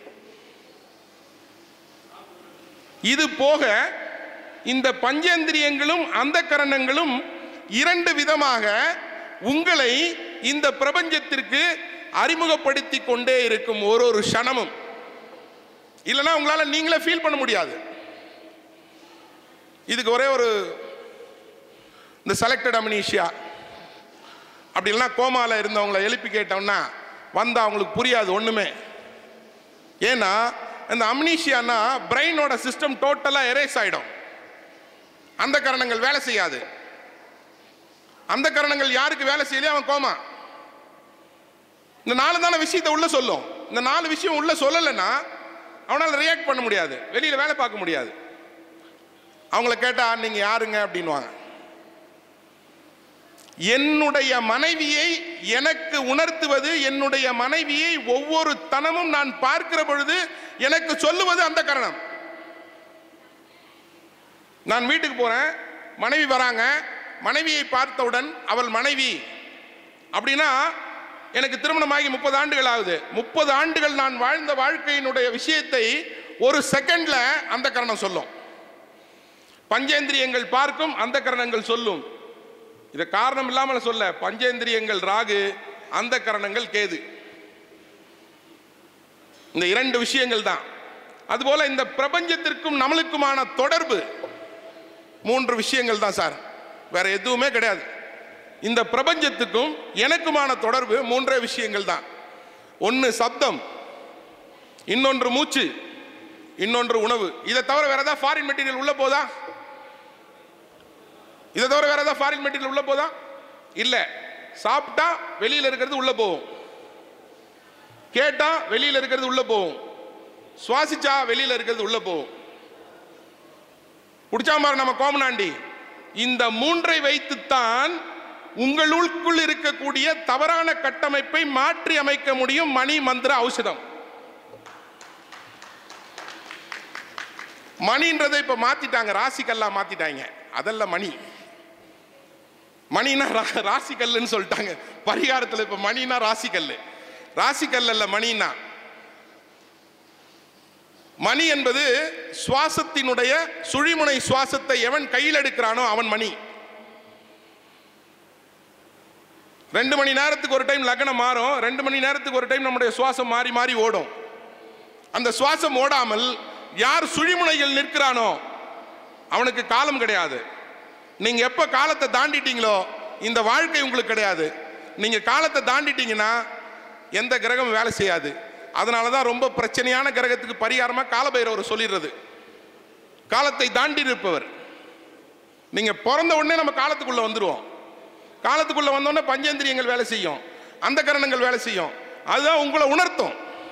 இது போக இந்த பஞ்சேந்திரியங்களும் அந்த கரணங்களும் இரண்டு விதமாக உங்களை இந்த பிரபஞ்சத்திற்கு அறிமுகப்படுத்தி கொண்டே இருக்கும் ஒரு ஒரு க்ஷணமும் இல்லைன்னா உங்களால நீங்களே ஃபீல் பண்ண முடியாது இதுக்கு ஒரே ஒரு இந்த செலக்டட் அமினீஷியா அப்படி இல்லைன்னா கோமால இருந்தவங்கள எழுப்பி கேட்டோம்னா வந்தா அவங்களுக்கு புரியாது ஒண்ணுமே ஏன்னா இந்த அம்னீஷியானா பிரெயினோட சிஸ்டம் டோட்டலா எரேஸ் ஆயிடும் அந்த கரணங்கள் வேலை செய்யாது அந்த கரணங்கள் யாருக்கு வேலை செய்யலையோ அவன் கோமா இந்த நாலு தானே விஷயத்தை உள்ள சொல்லும் இந்த நாலு விஷயம் உள்ள சொல்லலைன்னா அவனால் ரியாக்ட் பண்ண முடியாது வெளியில வேலை பார்க்க முடியாது அவங்கள கேட்டா நீங்க யாருங்க அப்படின்வாங்க என்னுடைய மனைவியை எனக்கு உணர்த்துவது என்னுடைய மனைவியை ஒவ்வொரு தனமும் நான் பார்க்கிற பொழுது எனக்கு சொல்லுவது அந்த கரணம் நான் வீட்டுக்கு போறேன் மனைவி வராங்க மனைவியை பார்த்தவுடன் அவள் மனைவி அப்படின்னா எனக்கு திருமணமாகி முப்பது ஆண்டுகள் ஆகுது முப்பது ஆண்டுகள் நான் வாழ்ந்த வாழ்க்கையினுடைய விஷயத்தை ஒரு செகண்ட்ல அந்த கரணம் சொல்லும் பஞ்சேந்திரியங்கள் பார்க்கும் அந்த கரணங்கள் சொல்லும் இதை காரணம் இல்லாமல் சொல்ல பஞ்சேந்திரியங்கள் ராகு அந்த கரணங்கள் கேது இந்த இரண்டு விஷயங்கள் தான் அதுபோல இந்த பிரபஞ்சத்திற்கும் நம்மளுக்குமான தொடர்பு மூன்று விஷயங்கள் தான் சார் வேற எதுவுமே கிடையாது இந்த பிரபஞ்சத்துக்கும் எனக்குமான தொடர்பு மூன்றே விஷயங்கள் தான் ஒன்று சப்தம் இன்னொன்று மூச்சு இன்னொன்று உணவு இதை தவிர வேற ஏதாவது ஃபாரின் மெட்டீரியல் உள்ள போதா இதை தவிர வேற ஏதாவது ஃபாரின் மெட்டீரியல் உள்ள போதா இல்ல சாப்பிட்டா வெளியில இருக்கிறது உள்ள போகும் கேட்டா வெளியில இருக்கிறது உள்ள போகும் சுவாசிச்சா வெளியில இருக்கிறது உள்ள போகும் புடிச்சா பாரு நம்ம கோமனாண்டி இந்த மூன்றை வைத்துத்தான் உங்களுக்குள் இருக்கக்கூடிய தவறான கட்டமைப்பை மாற்றி அமைக்க முடியும் மணி மந்திர ஔஷதம் மணின்றதை இப்ப மாத்திட்டாங்க ராசிக்கல்லா மாத்திட்டாங்க அதெல்லாம் மணி மணினா ரா- ராசிக்கல்லுன்னு சொல்லிட்டாங்க பரிகாரத்துல இப்ப மணினா ராசிக்கல்லு ராசிக்கல் அல்ல மணினா மணி என்பது சுவாசத்தினுடைய சுழிமுனை சுவாசத்தை எவன் கையில் எடுக்கிறானோ அவன் மணி ரெண்டு மணி நேரத்துக்கு ஒரு டைம் லக்னம் மாறும் ரெண்டு மணி நேரத்துக்கு ஒரு டைம் நம்முடைய சுவாசம் மாறி மாறி ஓடும் அந்த சுவாசம் ஓடாமல் யார் சுழிமுனையில் நிற்கிறானோ அவனுக்கு காலம் கிடையாது நீங்க எப்ப காலத்தை தாண்டிட்டீங்களோ இந்த வாழ்க்கை உங்களுக்கு கிடையாது நீங்க காலத்தை தாண்டிட்டீங்கன்னா எந்த கிரகமும் வேலை செய்யாது அதனால தான் ரொம்ப பிரச்சனையான கிரகத்துக்கு பரிகாரமா காலபைரவர் சொல்லிடுறது காலத்தை தாண்டி இருப்பவர் நீங்க பிறந்த உடனே நம்ம காலத்துக்குள்ள வந்துருவோம் காலத்துக்குள்ள வந்த உடனே பஞ்சேந்திரியங்கள் வேலை செய்யும் அந்த கரணங்கள் வேலை செய்யும் அதுதான் உங்களை உணர்த்தும்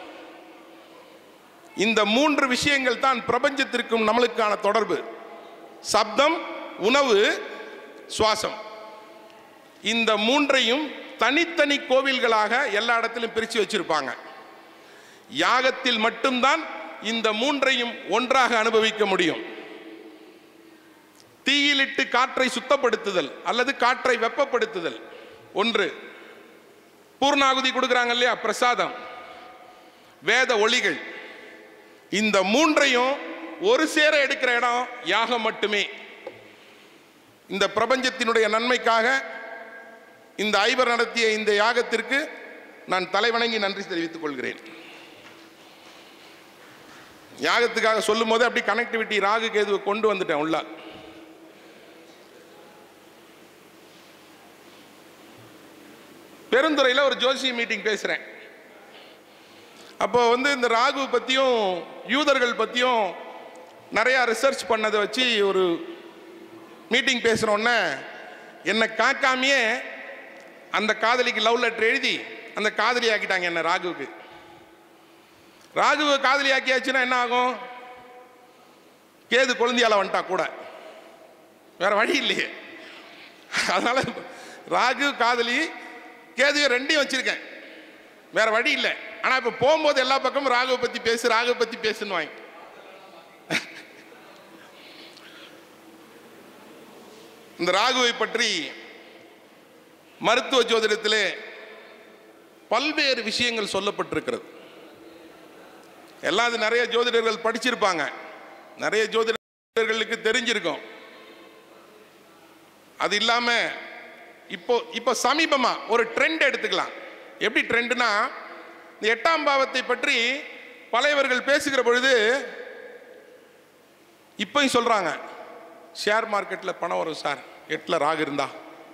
இந்த மூன்று விஷயங்கள் தான் பிரபஞ்சத்திற்கும் நம்மளுக்கான தொடர்பு சப்தம் உணவு சுவாசம் இந்த மூன்றையும் தனித்தனி கோவில்களாக எல்லா இடத்திலும் பிரித்து வச்சிருப்பாங்க யாகத்தில் மட்டும்தான் இந்த மூன்றையும் ஒன்றாக அனுபவிக்க முடியும் தீயிலிட்டு காற்றை சுத்தப்படுத்துதல் அல்லது காற்றை வெப்பப்படுத்துதல் ஒன்று பூர்ணாகுதி கொடுக்குறாங்க இல்லையா பிரசாதம் வேத ஒளிகள் இந்த மூன்றையும் ஒரு சேர எடுக்கிற இடம் யாகம் மட்டுமே இந்த பிரபஞ்சத்தினுடைய நன்மைக்காக இந்த ஐவர் நடத்திய இந்த யாகத்திற்கு நான் தலைவணங்கி நன்றி தெரிவித்துக் கொள்கிறேன் யாகத்துக்காக சொல்லும் போதே அப்படி கனெக்டிவிட்டி ராகு கேதுவை கொண்டு வந்துட்டேன் உள்ள பெருந்துறையில் ஒரு ஜோசிய மீட்டிங் பேசுகிறேன் அப்போ வந்து இந்த ராகு பற்றியும் யூதர்கள் பற்றியும் நிறையா ரிசர்ச் பண்ணதை வச்சு ஒரு மீட்டிங் பேசுகிறோன்னே என்னை காக்காமையே அந்த காதலிக்கு லவ் லெட்டர் எழுதி அந்த காதலி ஆக்கிட்டாங்க என்ன ராகுவுக்கு ராகுவை காதலி ஆக்கியாச்சுன்னா என்ன ஆகும் கேது குழந்தையால வந்துட்டா கூட வேற வழி இல்லையே அதனால ராகு காதலி கேதுவை ரெண்டையும் வச்சிருக்கேன் வேற வழி இல்லை ஆனா இப்ப போகும்போது எல்லா பக்கமும் ராகுவை பத்தி பேசு ராகுவை பத்தி பேசுன்னு வாங்க இந்த ராகுவை பற்றி மருத்துவ ஜோதிடத்திலே பல்வேறு விஷயங்கள் சொல்லப்பட்டிருக்கிறது எல்லாம் அது நிறைய ஜோதிடர்கள் படிச்சிருப்பாங்க நிறைய ஜோதிடர்களுக்கு தெரிஞ்சிருக்கும் அது இல்லாம இப்போ இப்போ சமீபமா ஒரு ட்ரெண்ட் எடுத்துக்கலாம் எப்படி ட்ரெண்ட்னா இந்த எட்டாம் பாவத்தை பற்றி பழையவர்கள் பேசுகிற பொழுது இப்பயும் சொல்றாங்க ஷேர் மார்க்கெட்ல பணம் வரும் சார் எட்டில் ராகு இருந்தா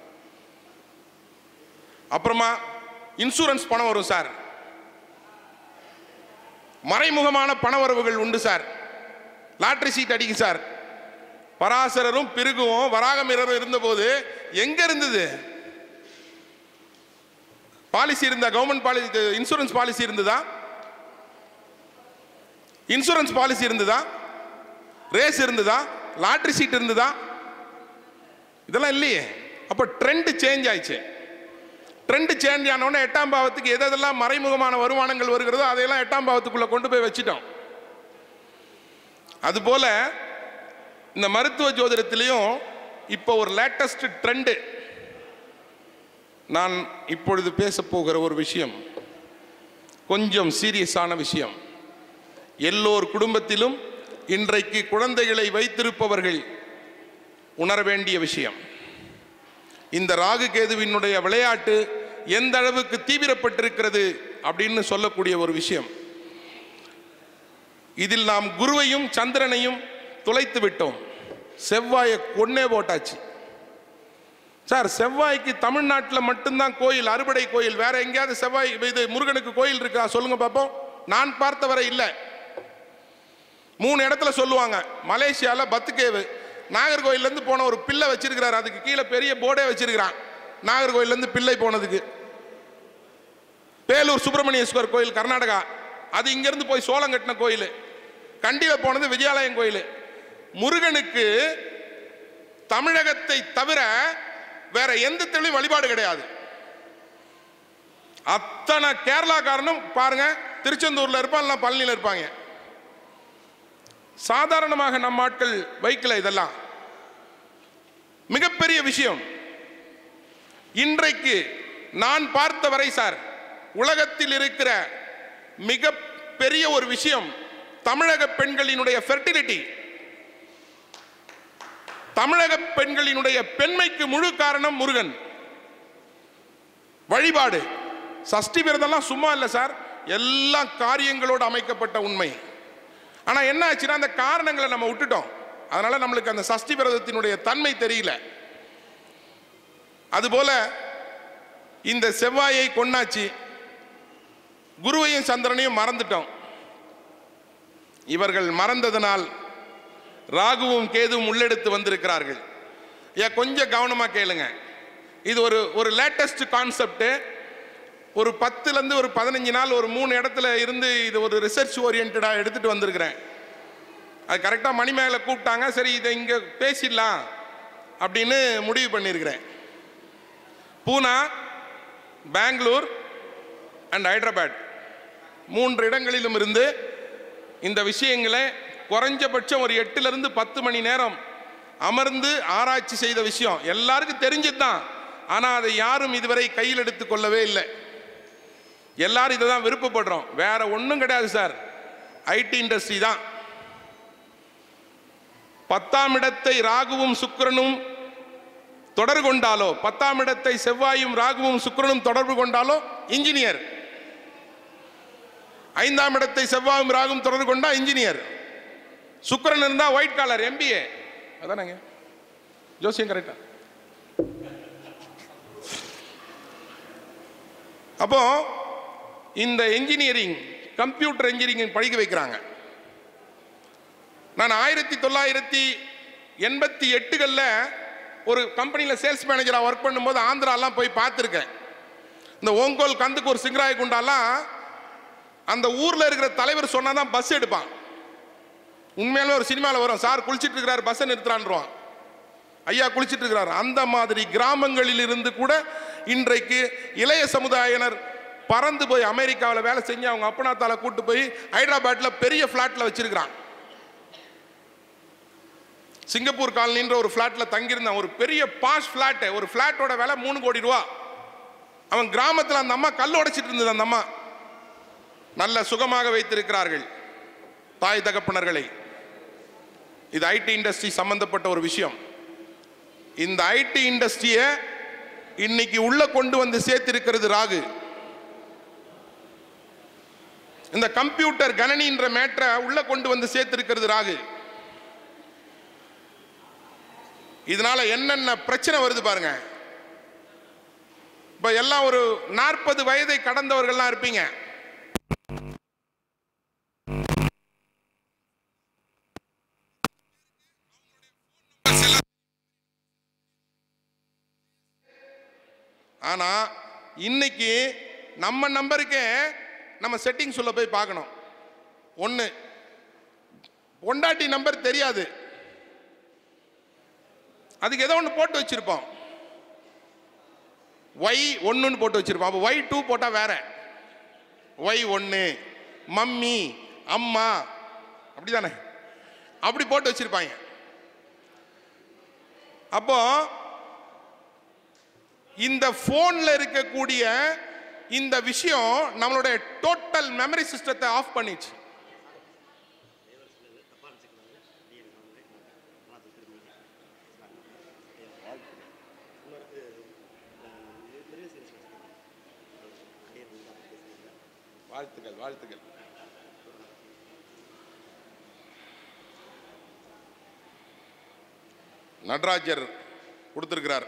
அப்புறமா இன்சூரன்ஸ் பணம் வரும் சார் மறைமுகமான பண வரவுகள் உண்டு சார் லாட்ரி சீட் அடிக்கும் சார் பராசரரும் பிருகுவும் வராகமிரரும் இருந்தபோது எங்க இருந்தது பாலிசி இருந்தா கவர்மெண்ட் பாலிசி இன்சூரன்ஸ் பாலிசி இருந்ததா இன்சூரன்ஸ் பாலிசி இருந்ததா ரேஸ் இருந்ததா லாட்ரி சீட் இருந்ததா இதெல்லாம் இல்லையே அப்போ ட்ரெண்ட் சேஞ்ச் ஆயிடுச்சு ட்ரெண்ட் சேஞ்ச் ஆனவுடனே எட்டாம் பாவத்துக்கு எது எதெல்லாம் மறைமுகமான வருமானங்கள் வருகிறதோ அதையெல்லாம் எட்டாம் பாவத்துக்குள்ள கொண்டு போய் வச்சிட்டோம் அதுபோல இந்த மருத்துவ ஜோதிடத்திலையும் இப்போ ஒரு லேட்டஸ்ட் ட்ரெண்டு நான் இப்பொழுது பேச போகிற ஒரு விஷயம் கொஞ்சம் சீரியஸான விஷயம் எல்லோர் குடும்பத்திலும் இன்றைக்கு குழந்தைகளை வைத்திருப்பவர்கள் உணர வேண்டிய விஷயம் இந்த ராகு கேதுவினுடைய விளையாட்டு எந்த அளவுக்கு தீவிரப்பட்டிருக்கிறது அப்படின்னு சொல்லக்கூடிய ஒரு விஷயம் இதில் நாம் குருவையும் சந்திரனையும் துளைத்து விட்டோம் செவ்வாயை கொன்னே போட்டாச்சு சார் செவ்வாய்க்கு தமிழ்நாட்டில் மட்டும்தான் கோயில் அறுபடை கோயில் வேற எங்கேயாவது செவ்வாய் இது முருகனுக்கு கோயில் இருக்கா சொல்லுங்க பார்ப்போம் நான் பார்த்தவரை இல்லை மூணு இடத்துல சொல்லுவாங்க மலேசியால பத்துக்கேவு நாகர்கோயிலேருந்து போன ஒரு பிள்ளை வச்சிருக்கிறார் அதுக்கு கீழே பெரிய போர்டே வச்சிருக்கிறான் நாகர்கோயிலேருந்து பிள்ளை போனதுக்கு பேலூர் சுப்பிரமணியேஸ்வர் கோயில் கர்நாடகா அது இங்கிருந்து போய் சோளம் கட்டின கோயில் கண்டியில் போனது விஜயாலயம் கோயில் முருகனுக்கு தமிழகத்தை தவிர வேற எந்த தெளிவும் வழிபாடு கிடையாது அத்தனை கேரளாக்காரனும் பாருங்க திருச்செந்தூர்ல இருப்பான் இல்ல பழனியில் இருப்பாங்க சாதாரணமாக நம்ம ஆட்கள் பைக்கில் இதெல்லாம் மிகப்பெரிய விஷயம் இன்றைக்கு நான் பார்த்த வரை சார் உலகத்தில் இருக்கிற மிக பெரிய ஒரு விஷயம் தமிழக பெண்களினுடைய ஃபெர்டிலிட்டி தமிழக பெண்களினுடைய பெண்மைக்கு முழு காரணம் முருகன் வழிபாடு சஷ்டி விரதம்லாம் சும்மா இல்லை சார் எல்லா காரியங்களோடு அமைக்கப்பட்ட உண்மை ஆனா என்ன ஆச்சுன்னா அந்த காரணங்களை நம்ம விட்டுட்டோம் அதனால நம்மளுக்கு அந்த சஷ்டி விரதத்தினுடைய தன்மை தெரியல அதுபோல இந்த செவ்வாயை கொன்னாச்சு குருவையும் சந்திரனையும் மறந்துட்டோம் இவர்கள் மறந்ததனால் ராகுவும் கேதுவும் உள்ளெடுத்து வந்திருக்கிறார்கள் ஏன் கொஞ்சம் கவனமா கேளுங்க இது ஒரு ஒரு லேட்டஸ்ட் கான்செப்ட் ஒரு பத்துலேருந்து ஒரு பதினஞ்சு நாள் ஒரு மூணு இடத்துல இருந்து இது ஒரு ரிசர்ச் ஓரியன்டாக எடுத்துட்டு வந்திருக்கிறேன் அது கரெக்டாக மணிமேகலை கூப்பிட்டாங்க சரி இதை இங்கே பேசிடலாம் அப்படின்னு முடிவு பண்ணியிருக்கிறேன் பூனா பெங்களூர் அண்ட் ஹைதராபாத் மூன்று இடங்களிலும் இருந்து இந்த விஷயங்களை குறைஞ்சபட்சம் ஒரு எட்டுலேருந்து பத்து மணி நேரம் அமர்ந்து ஆராய்ச்சி செய்த விஷயம் எல்லாருக்கும் தெரிஞ்சது தான் ஆனால் அதை யாரும் இதுவரை கையில் எடுத்துக் கொள்ளவே இல்லை எல்லாரும் இதை தான் விருப்பப்படுறோம் வேற ஒன்றும் கிடையாது சார் ஐடி இண்டஸ்ட்ரி தான் பத்தாம் இடத்தை ராகுவும் சுக்கிரனும் தொடர்பு கொண்டாலோ பத்தாம் இடத்தை செவ்வாயும் ராகுவும் சுக்கிரனும் தொடர்பு கொண்டாலோ இன்ஜினியர் ஐந்தாம் இடத்தை செவ்வாயும் ராகும் தொடர்பு கொண்டா இன்ஜினியர் சுக்கிரன் இருந்தா ஒயிட் காலர் எம்பிஏ அதானங்க ஜோசியம் கரெக்டா அப்போ இந்த இன்ஜினியரிங் கம்ப்யூட்டர் இன்ஜினியரிங் படிக்க வைக்கிறாங்க நான் ஆயிரத்தி தொள்ளாயிரத்தி எண்பத்தி எட்டுகளில் ஒரு கம்பெனியில் சேல்ஸ் மேனேஜராக ஒர்க் பண்ணும்போது ஆந்திராலாம் போய் பார்த்துருக்கேன் இந்த ஓங்கோல் கந்துக்கூர் சிங்கராய குண்டாலாம் அந்த ஊரில் இருக்கிற தலைவர் சொன்னால் தான் பஸ் எடுப்பான் உண்மையாலுமே ஒரு சினிமாவில் வரும் சார் குளிச்சிட்டு இருக்கிறார் பஸ்ஸை நிறுத்துறான்றான் ஐயா குளிச்சிட்டு இருக்கிறார் அந்த மாதிரி கிராமங்களில் இருந்து கூட இன்றைக்கு இளைய சமுதாயினர் பறந்து போய் அமெரிக்காவில் வேலை செஞ்சு அவங்க அப்பனாத்தால கூட்டு போய் ஹைதராபாத்தில் பெரிய ஃப்ளாட்டில் வச்சிருக்கிறான் சிங்கப்பூர் காலனின்ற ஒரு ஃப்ளாட்ல தங்கியிருந்தான் ஒரு பெரிய பாஷ் ஃப்ளாட் ஒரு ஃப்ளாட்டோட விலை மூணு கோடி ரூபா அவன் கிராமத்தில் அந்த அம்மா கல் உடைச்சிட்டு இருந்தது அந்த அம்மா நல்ல சுகமாக வைத்திருக்கிறார்கள் தாய் தகப்பனர்களை இது ஐடி இண்டஸ்ட்ரி சம்பந்தப்பட்ட ஒரு விஷயம் இந்த ஐடி இண்டஸ்ட்ரியை இன்னைக்கு உள்ள கொண்டு வந்து சேர்த்திருக்கிறது ராகு இந்த கம்ப்யூட்டர் கணனின்ற மேட்டரை உள்ள கொண்டு வந்து சேர்த்திருக்கிறது ராகு இதனால என்னென்ன பிரச்சனை வருது பாருங்க இப்ப எல்லாம் ஒரு நாற்பது வயதை கடந்தவர்கள்லாம் இருப்பீங்க ஆனா இன்னைக்கு நம்ம நம்பருக்கே நம்ம செட்டிங்ஸ் உள்ள போய் பார்க்கணும் ஒன்று பொண்டாட்டி நம்பர் தெரியாது அதுக்கு ஏதோ ஒன்று போட்டு வச்சிருப்போம் ஒய் ஒன்றுன்னு போட்டு வச்சிருப்போம் அப்போ ஒய் டூ போட்டால் வேற ஒய் ஒன்று மம்மி அம்மா அப்படிதானே அப்படி போட்டு வச்சிருப்பாங்க அப்போ இந்த போன்ல இருக்கக்கூடிய இந்த விஷயம் நம்மளுடைய டோட்டல் மெமரி சிஸ்டத்தை ஆஃப் பண்ணிச்சு வாழ்த்துக்கள் வாழ்த்துக்கள் நடராஜர் கொடுத்திருக்கிறார்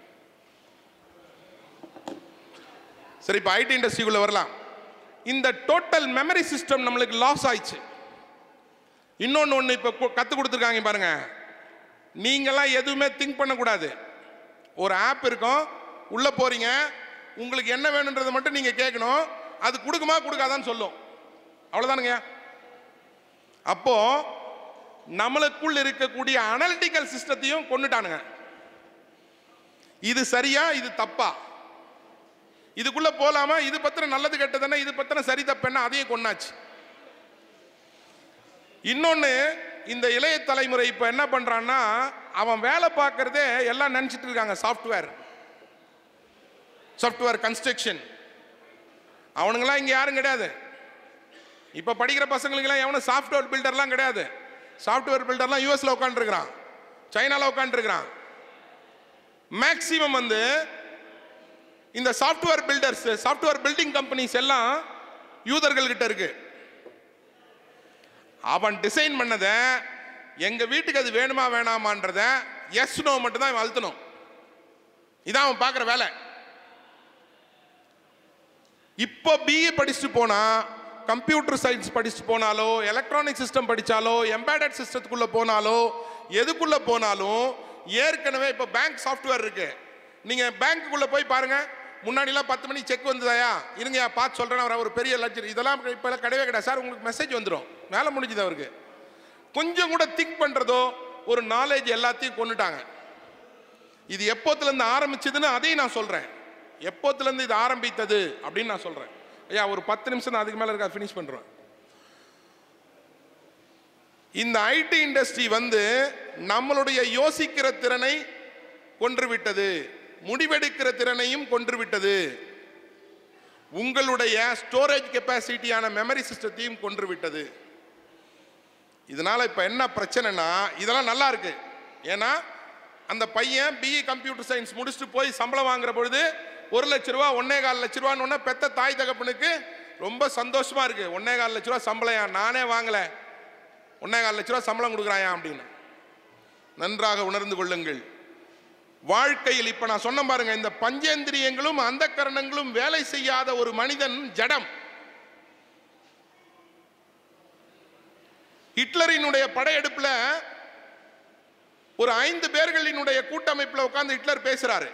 சரி இப்போ ஐடி இண்டஸ்ட்ரிக்குள்ள வரலாம் இந்த டோட்டல் மெமரி சிஸ்டம் நம்மளுக்கு லாஸ் ஆயிடுச்சு இன்னொன்று ஒன்று இப்போ கற்றுக் கொடுத்துருக்காங்க பாருங்க நீங்களாம் எதுவுமே திங்க் பண்ணக்கூடாது ஒரு ஆப் இருக்கும் உள்ளே போறீங்க உங்களுக்கு என்ன வேணுன்றதை மட்டும் நீங்கள் கேட்கணும் அது கொடுக்குமா கொடுக்காதான்னு சொல்லும் அவ்வளோதானுங்க அப்போ நம்மளுக்குள் இருக்கக்கூடிய அனலிட்டிக்கல் சிஸ்டத்தையும் கொண்டுட்டானுங்க இது சரியா இது தப்பா இதுக்குள்ள போலாமா இது பத்தின நல்லது கெட்டதுன்னா இது பத்தின சரி தப்புன்னா அதையும் கொண்டாச்சு இன்னொன்னு இந்த இளைய தலைமுறை இப்ப என்ன பண்றான்னா அவன் வேலை பார்க்கறதே எல்லாம் நினைச்சிட்டு இருக்காங்க சாஃப்ட்வேர் சாஃப்ட்வேர் கன்ஸ்ட்ரக்ஷன் அவனுங்களாம் இங்க யாரும் கிடையாது இப்ப படிக்கிற பசங்களுக்கெல்லாம் எவனும் சாஃப்ட்வேர் பில்டர்லாம் கிடையாது சாஃப்ட்வேர் பில்டர்லாம் யூஎஸ்ல உட்காந்துருக்கிறான் சைனால உட்காந்துருக்கிறான் மேக்சிமம் வந்து இந்த software builders software building companies எல்லாம் யூதர்கள் கிட்ட இருக்கு அவன் டிசைன் பண்ணதை எங்க வீட்டுக்கு அது வேணுமா வேணாமான்றத எஸ் நோ மட்டும் தான் அழுத்தணும் இதான் அவன் பார்க்குற வேலை இப்போ பிஏ படிச்சுட்டு போனா கம்ப்யூட்டர் சயின்ஸ் படிச்சுட்டு போனாலோ எலக்ட்ரானிக் சிஸ்டம் படிச்சாலோ எம்பேடட் சிஸ்டத்துக்குள்ள போனாலோ எதுக்குள்ள போனாலும் ஏற்கனவே இப்போ பேங்க் சாஃப்ட்வேர் இருக்கு நீங்க பேங்க்குள்ள போய் பாருங்க முன்னாடிலாம் பத்து மணி செக் வந்ததாயா இருங்க பார்த்து சொல்றேன் அவர் ஒரு பெரிய லட்சம் இதெல்லாம் இப்போ கிடையவே கிடையாது சார் உங்களுக்கு மெசேஜ் வந்துடும் வேலை முடிஞ்சுது அவருக்கு கொஞ்சம் கூட திங்க் பண்றதோ ஒரு நாலேஜ் எல்லாத்தையும் கொண்டுட்டாங்க இது எப்போத்துல இருந்து ஆரம்பிச்சதுன்னு அதையும் நான் சொல்றேன் எப்போத்துல இருந்து இது ஆரம்பித்தது அப்படின்னு நான் சொல்றேன் ஐயா ஒரு பத்து நிமிஷம் தான் அதுக்கு மேல இருக்கா ஃபினிஷ் பண்றேன் இந்த ஐடி இண்டஸ்ட்ரி வந்து நம்மளுடைய யோசிக்கிற திறனை கொன்றுவிட்டது முடிவெடுக்கிற திறனையும் கொன்றுவிட்டது உங்களுடைய ஸ்டோரேஜ் கெப்பாசிட்டியான மெமரி சிஸ்டத்தையும் கொன்றுவிட்டது இதனால இப்ப என்ன பிரச்சனைனா இதெல்லாம் நல்லா இருக்கு ஏன்னா அந்த பையன் பிஇ கம்ப்யூட்டர் சயின்ஸ் முடிச்சுட்டு போய் சம்பளம் வாங்குற பொழுது ஒரு லட்ச ரூபா ஒன்னே கால் லட்ச ரூபான்னு ஒன்று பெத்த தாய் தகப்பனுக்கு ரொம்ப சந்தோஷமா இருக்கு ஒன்னே கால் லட்ச ரூபா சம்பளம் ஏன் நானே வாங்கல ஒன்னே கால் லட்ச ரூபா சம்பளம் கொடுக்குறாயா அப்படின்னு நன்றாக உணர்ந்து கொள்ளுங்கள் வாழ்க்கையில் இப்ப நான் சொன்ன பாருங்க இந்த பஞ்சேந்திரியங்களும் அந்த கரணங்களும் வேலை செய்யாத ஒரு மனிதன் ஜடம் ஹிட்லரினுடைய படையெடுப்புல ஒரு ஐந்து பேர்களினுடைய கூட்டமைப்புல உட்கார்ந்து ஹிட்லர் பேசுறாரு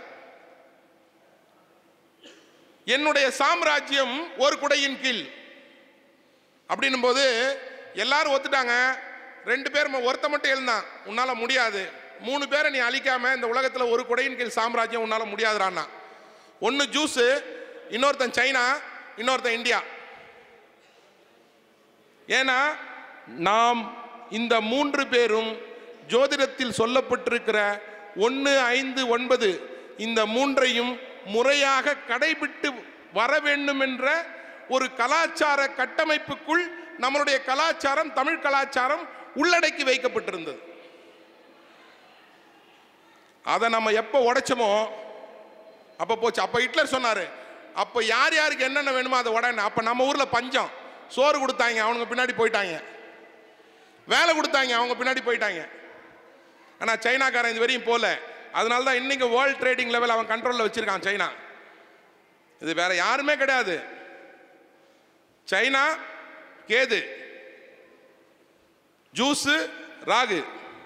என்னுடைய சாம்ராஜ்யம் ஒரு குடையின் கீழ் அப்படின்னும் போது எல்லாரும் ஒத்துட்டாங்க ரெண்டு பேர் ம- ஒருத்த மட்டும் எழுந்தான் உன்னால முடியாது மூணு பேரை நீ அழிக்காம இந்த உலகத்துல ஒரு குடையின் கீழ் சாம்ராஜ்யம் உன்னால முடியாதுறான்னா ஒன்னு ஜூஸ் இன்னொருத்தன் சைனா இன்னொருத்தன் இந்தியா ஏன்னா நாம் இந்த மூன்று பேரும் ஜோதிடத்தில் சொல்லப்பட்டிருக்கிற ஒன்று ஐந்து ஒன்பது இந்த மூன்றையும் முறையாக கடைபிட்டு வர வேண்டும் என்ற ஒரு கலாச்சார கட்டமைப்புக்குள் நம்மளுடைய கலாச்சாரம் தமிழ் கலாச்சாரம் உள்ளடக்கி வைக்கப்பட்டிருந்தது அதை நம்ம எப்போ உடைச்சோமோ அப்போ போச்சு அப்போ ஹிட்லர் சொன்னாரு அப்போ யார் யாருக்கு என்னென்ன வேணுமோ அதை உடனே அப்போ நம்ம ஊரில் பஞ்சம் சோறு கொடுத்தாங்க அவனுங்க பின்னாடி போயிட்டாங்க வேலை கொடுத்தாங்க அவங்க பின்னாடி போயிட்டாங்க ஆனால் சைனாக்காரன் இது வரையும் போல அதனால தான் இன்னைக்கு வேர்ல்ட் ட்ரேடிங் லெவல் அவன் கண்ட்ரோலில் வச்சிருக்கான் சைனா இது வேற யாருமே கிடையாது சைனா கேது ஜூஸு ராகு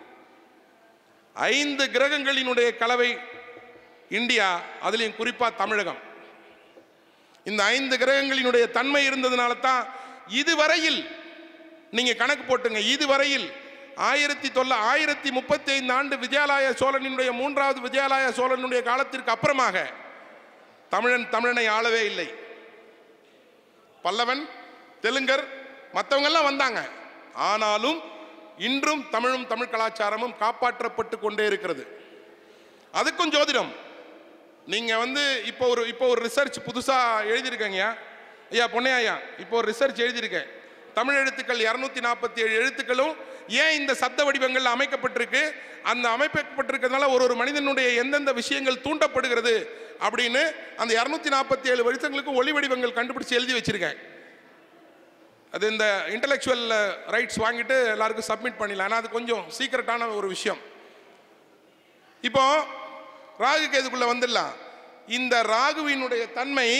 ஐந்து கிரகங்களினுடைய கலவை இந்தியா அதுலேயும் குறிப்பாக தமிழகம் இந்த ஐந்து கிரகங்களினுடைய தன்மை இருந்ததுனால தான் இதுவரையில் நீங்க கணக்கு போட்டுங்க இதுவரையில் ஆயிரத்தி தொள்ள ஆயிரத்தி முப்பத்தி ஐந்து ஆண்டு விஜயாலய சோழனினுடைய மூன்றாவது விஜயாலய சோழனுடைய காலத்திற்கு அப்புறமாக தமிழன் தமிழனை ஆளவே இல்லை பல்லவன் தெலுங்கர் மற்றவங்கெல்லாம் வந்தாங்க ஆனாலும் இன்றும் தமிழும் தமிழ் கலாச்சாரமும் காப்பாற்றப்பட்டு கொண்டே இருக்கிறது அதுக்கும் ஜோதிடம் நீங்க வந்து இப்போ ஒரு இப்போ ஒரு ரிசர்ச் புதுசா எழுதியிருக்கீங்க ஐயா பொன்னையா ஐயா இப்போ ஒரு ரிசர்ச் எழுதியிருக்கேன் தமிழ் எழுத்துக்கள் இரநூத்தி நாற்பத்தி ஏழு எழுத்துக்களும் ஏன் இந்த சப்த வடிவங்கள் அமைக்கப்பட்டிருக்கு அந்த அமைக்கப்பட்டிருக்கிறதுனால ஒரு ஒரு மனிதனுடைய எந்தெந்த விஷயங்கள் தூண்டப்படுகிறது அப்படின்னு அந்த இரநூத்தி நாற்பத்தி ஏழு வருஷங்களுக்கும் ஒளி வடிவங்கள் கண்டுபிடிச்சு எழுதி வச்சிருக்கேன் அது இந்த இன்டலெக்சுவல் ரைட்ஸ் வாங்கிட்டு எல்லாருக்கும் சப்மிட் பண்ணிடலாம் ஏன்னா அது கொஞ்சம் சீக்கிரட்டான ஒரு விஷயம் இப்போ ராகு கேதுக்குள்ள வந்துடலாம் இந்த ராகுவினுடைய தன்மை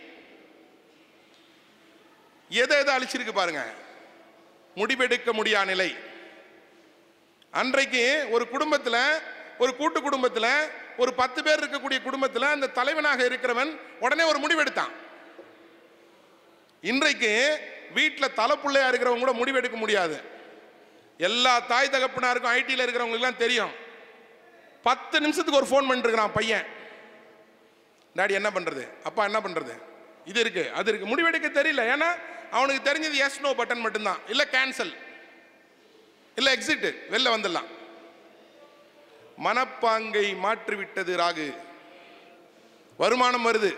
எதை எதை அழிச்சிருக்கு பாருங்க முடிவெடுக்க முடியா நிலை அன்றைக்கு ஒரு குடும்பத்தில் ஒரு கூட்டு குடும்பத்தில் ஒரு பத்து பேர் இருக்கக்கூடிய குடும்பத்தில் அந்த தலைவனாக இருக்கிறவன் உடனே ஒரு முடிவெடுத்தான் இன்றைக்கு வீட்டில் தலைப்புள்ளையா இருக்கிறவங்க கூட முடிவெடுக்க முடியாது எல்லா தாய் தகப்பனாருக்கும் ஐடியில் இருக்கிறவங்களுக்குலாம் தெரியும் பத்து நிமிஷத்துக்கு ஒரு ஃபோன் பண்ணிருக்கிறான் பையன் டாடி என்ன பண்றது அப்பா என்ன பண்றது இது இருக்கு அது இருக்கு முடிவெடுக்க தெரியல ஏன்னா அவனுக்கு தெரிஞ்சது எஸ் நோ பட்டன் மட்டும்தான் இல்ல கேன்சல் இல்ல எக்ஸிட் வெளில வந்துடலாம் மனப்பாங்கை மாற்றிவிட்டது ராகு வருமானம் வருது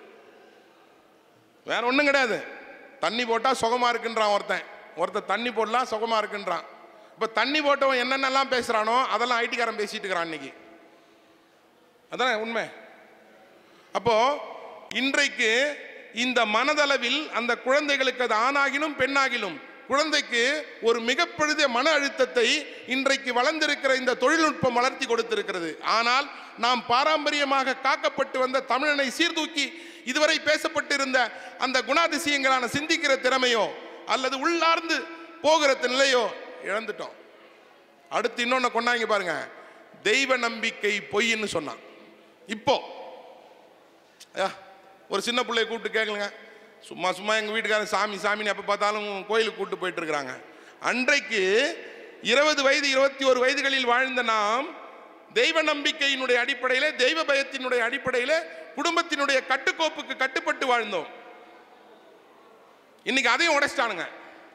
வேற ஒண்ணும் கிடையாது தண்ணி போட்டா சுகமா இருக்குன்றான் ஒருத்தன் ஒருத்தன் தண்ணி போடலாம் சுகமா இருக்குன்றான் இப்ப தண்ணி போட்டவன் என்னென்னலாம் பேசுறானோ அதெல்லாம் ஐடிக்காரன் பேசிட்டு இருக்கிறான் இன்னைக்கு அதானே உண்மை அப்போ இன்றைக்கு இந்த மனதளவில் அந்த குழந்தைகளுக்கு அது ஆணாகிலும் பெண்ணாகிலும் குழந்தைக்கு ஒரு மிகப்பெரிய மன அழுத்தத்தை இன்றைக்கு வளர்ந்திருக்கிற இந்த தொழில்நுட்பம் வளர்த்தி கொடுத்திருக்கிறது ஆனால் நாம் பாரம்பரியமாக காக்கப்பட்டு வந்த தமிழனை சீர்தூக்கி இதுவரை பேசப்பட்டிருந்த அந்த குணாதிசயங்களான சிந்திக்கிற திறமையோ அல்லது உள்ளார்ந்து போகிற நிலையோ இழந்துட்டோம் அடுத்து இன்னொன்னு கொண்டாங்க பாருங்க தெய்வ நம்பிக்கை பொய்ன்னு சொன்னான் இப்போ ஐயா, ஒரு சின்ன பிள்ளைய கூப்பிட்டு கேட்கலங்க சும்மா சும்மா எங்கள் வீட்டுக்காரன் சாமி சாமின்னு எப்போ பார்த்தாலும் கோயிலுக்கு கூப்பிட்டு போயிட்டு இருக்கிறாங்க அன்றைக்கு இருபது வயது இருபத்தி ஒரு வயதுகளில் வாழ்ந்த நாம் தெய்வ நம்பிக்கையினுடைய அடிப்படையில் தெய்வ பயத்தினுடைய அடிப்படையில் குடும்பத்தினுடைய கட்டுக்கோப்புக்கு கட்டுப்பட்டு வாழ்ந்தோம் இன்னைக்கு அதையும் உடைச்சிட்டானுங்க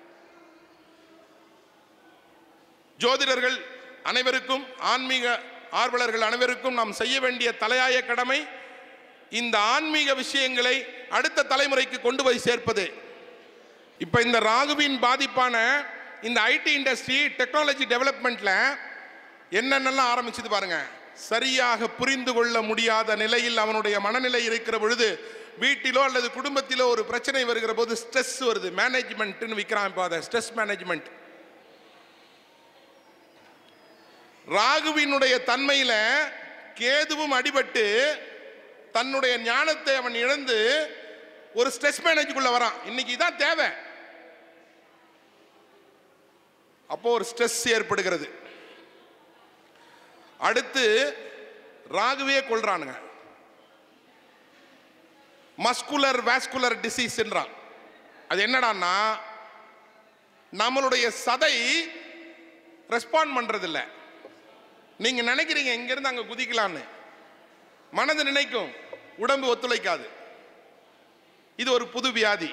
ஜோதிடர்கள் அனைவருக்கும் ஆன்மீக ஆர்வலர்கள் அனைவருக்கும் நாம் செய்ய வேண்டிய தலையாய கடமை இந்த ஆன்மீக விஷயங்களை அடுத்த தலைமுறைக்கு கொண்டு போய் சேர்ப்பது இப்போ இந்த ராகுவின் பாதிப்பான இந்த ஐடி இண்டஸ்ட்ரி டெக்னாலஜி டெவலப்மெண்ட்ல என்னென்னலாம் ஆரம்பிச்சது பாருங்க சரியாக புரிந்து கொள்ள முடியாத நிலையில் அவனுடைய மனநிலை இருக்கிற பொழுது வீட்டிலோ அல்லது குடும்பத்திலோ ஒரு பிரச்சனை வருகிற போது ஸ்ட்ரெஸ் வருது மேனேஜ்மெண்ட்னு விற்கிறான் இப்போ அதை ஸ்ட்ரெஸ் மேனேஜ்மெண்ட் ராகுவினுடைய தன்மையில கேதுவும் அடிபட்டு தன்னுடைய ஞானத்தை அவன் இழந்து ஒரு ஸ்ட்ரெஸ் மேனேஜுக்குள்ள வரான் இன்னைக்கு இதான் தேவை அப்போ ஒரு ஸ்ட்ரெஸ் ஏற்படுகிறது அடுத்து ராகுவே கொள்றானுங்க மஸ்குலர் வாஸ்குலர் டிசீஸ்ன்றான் அது என்னடான்னா நம்மளுடைய சதை ரெஸ்பாண்ட் பண்றதில்ல நீங்க நினைக்கிறீங்க இங்கிருந்து அங்க குதிக்கலான்னு மனது நினைக்கும் உடம்பு ஒத்துழைக்காது இது ஒரு புது வியாதி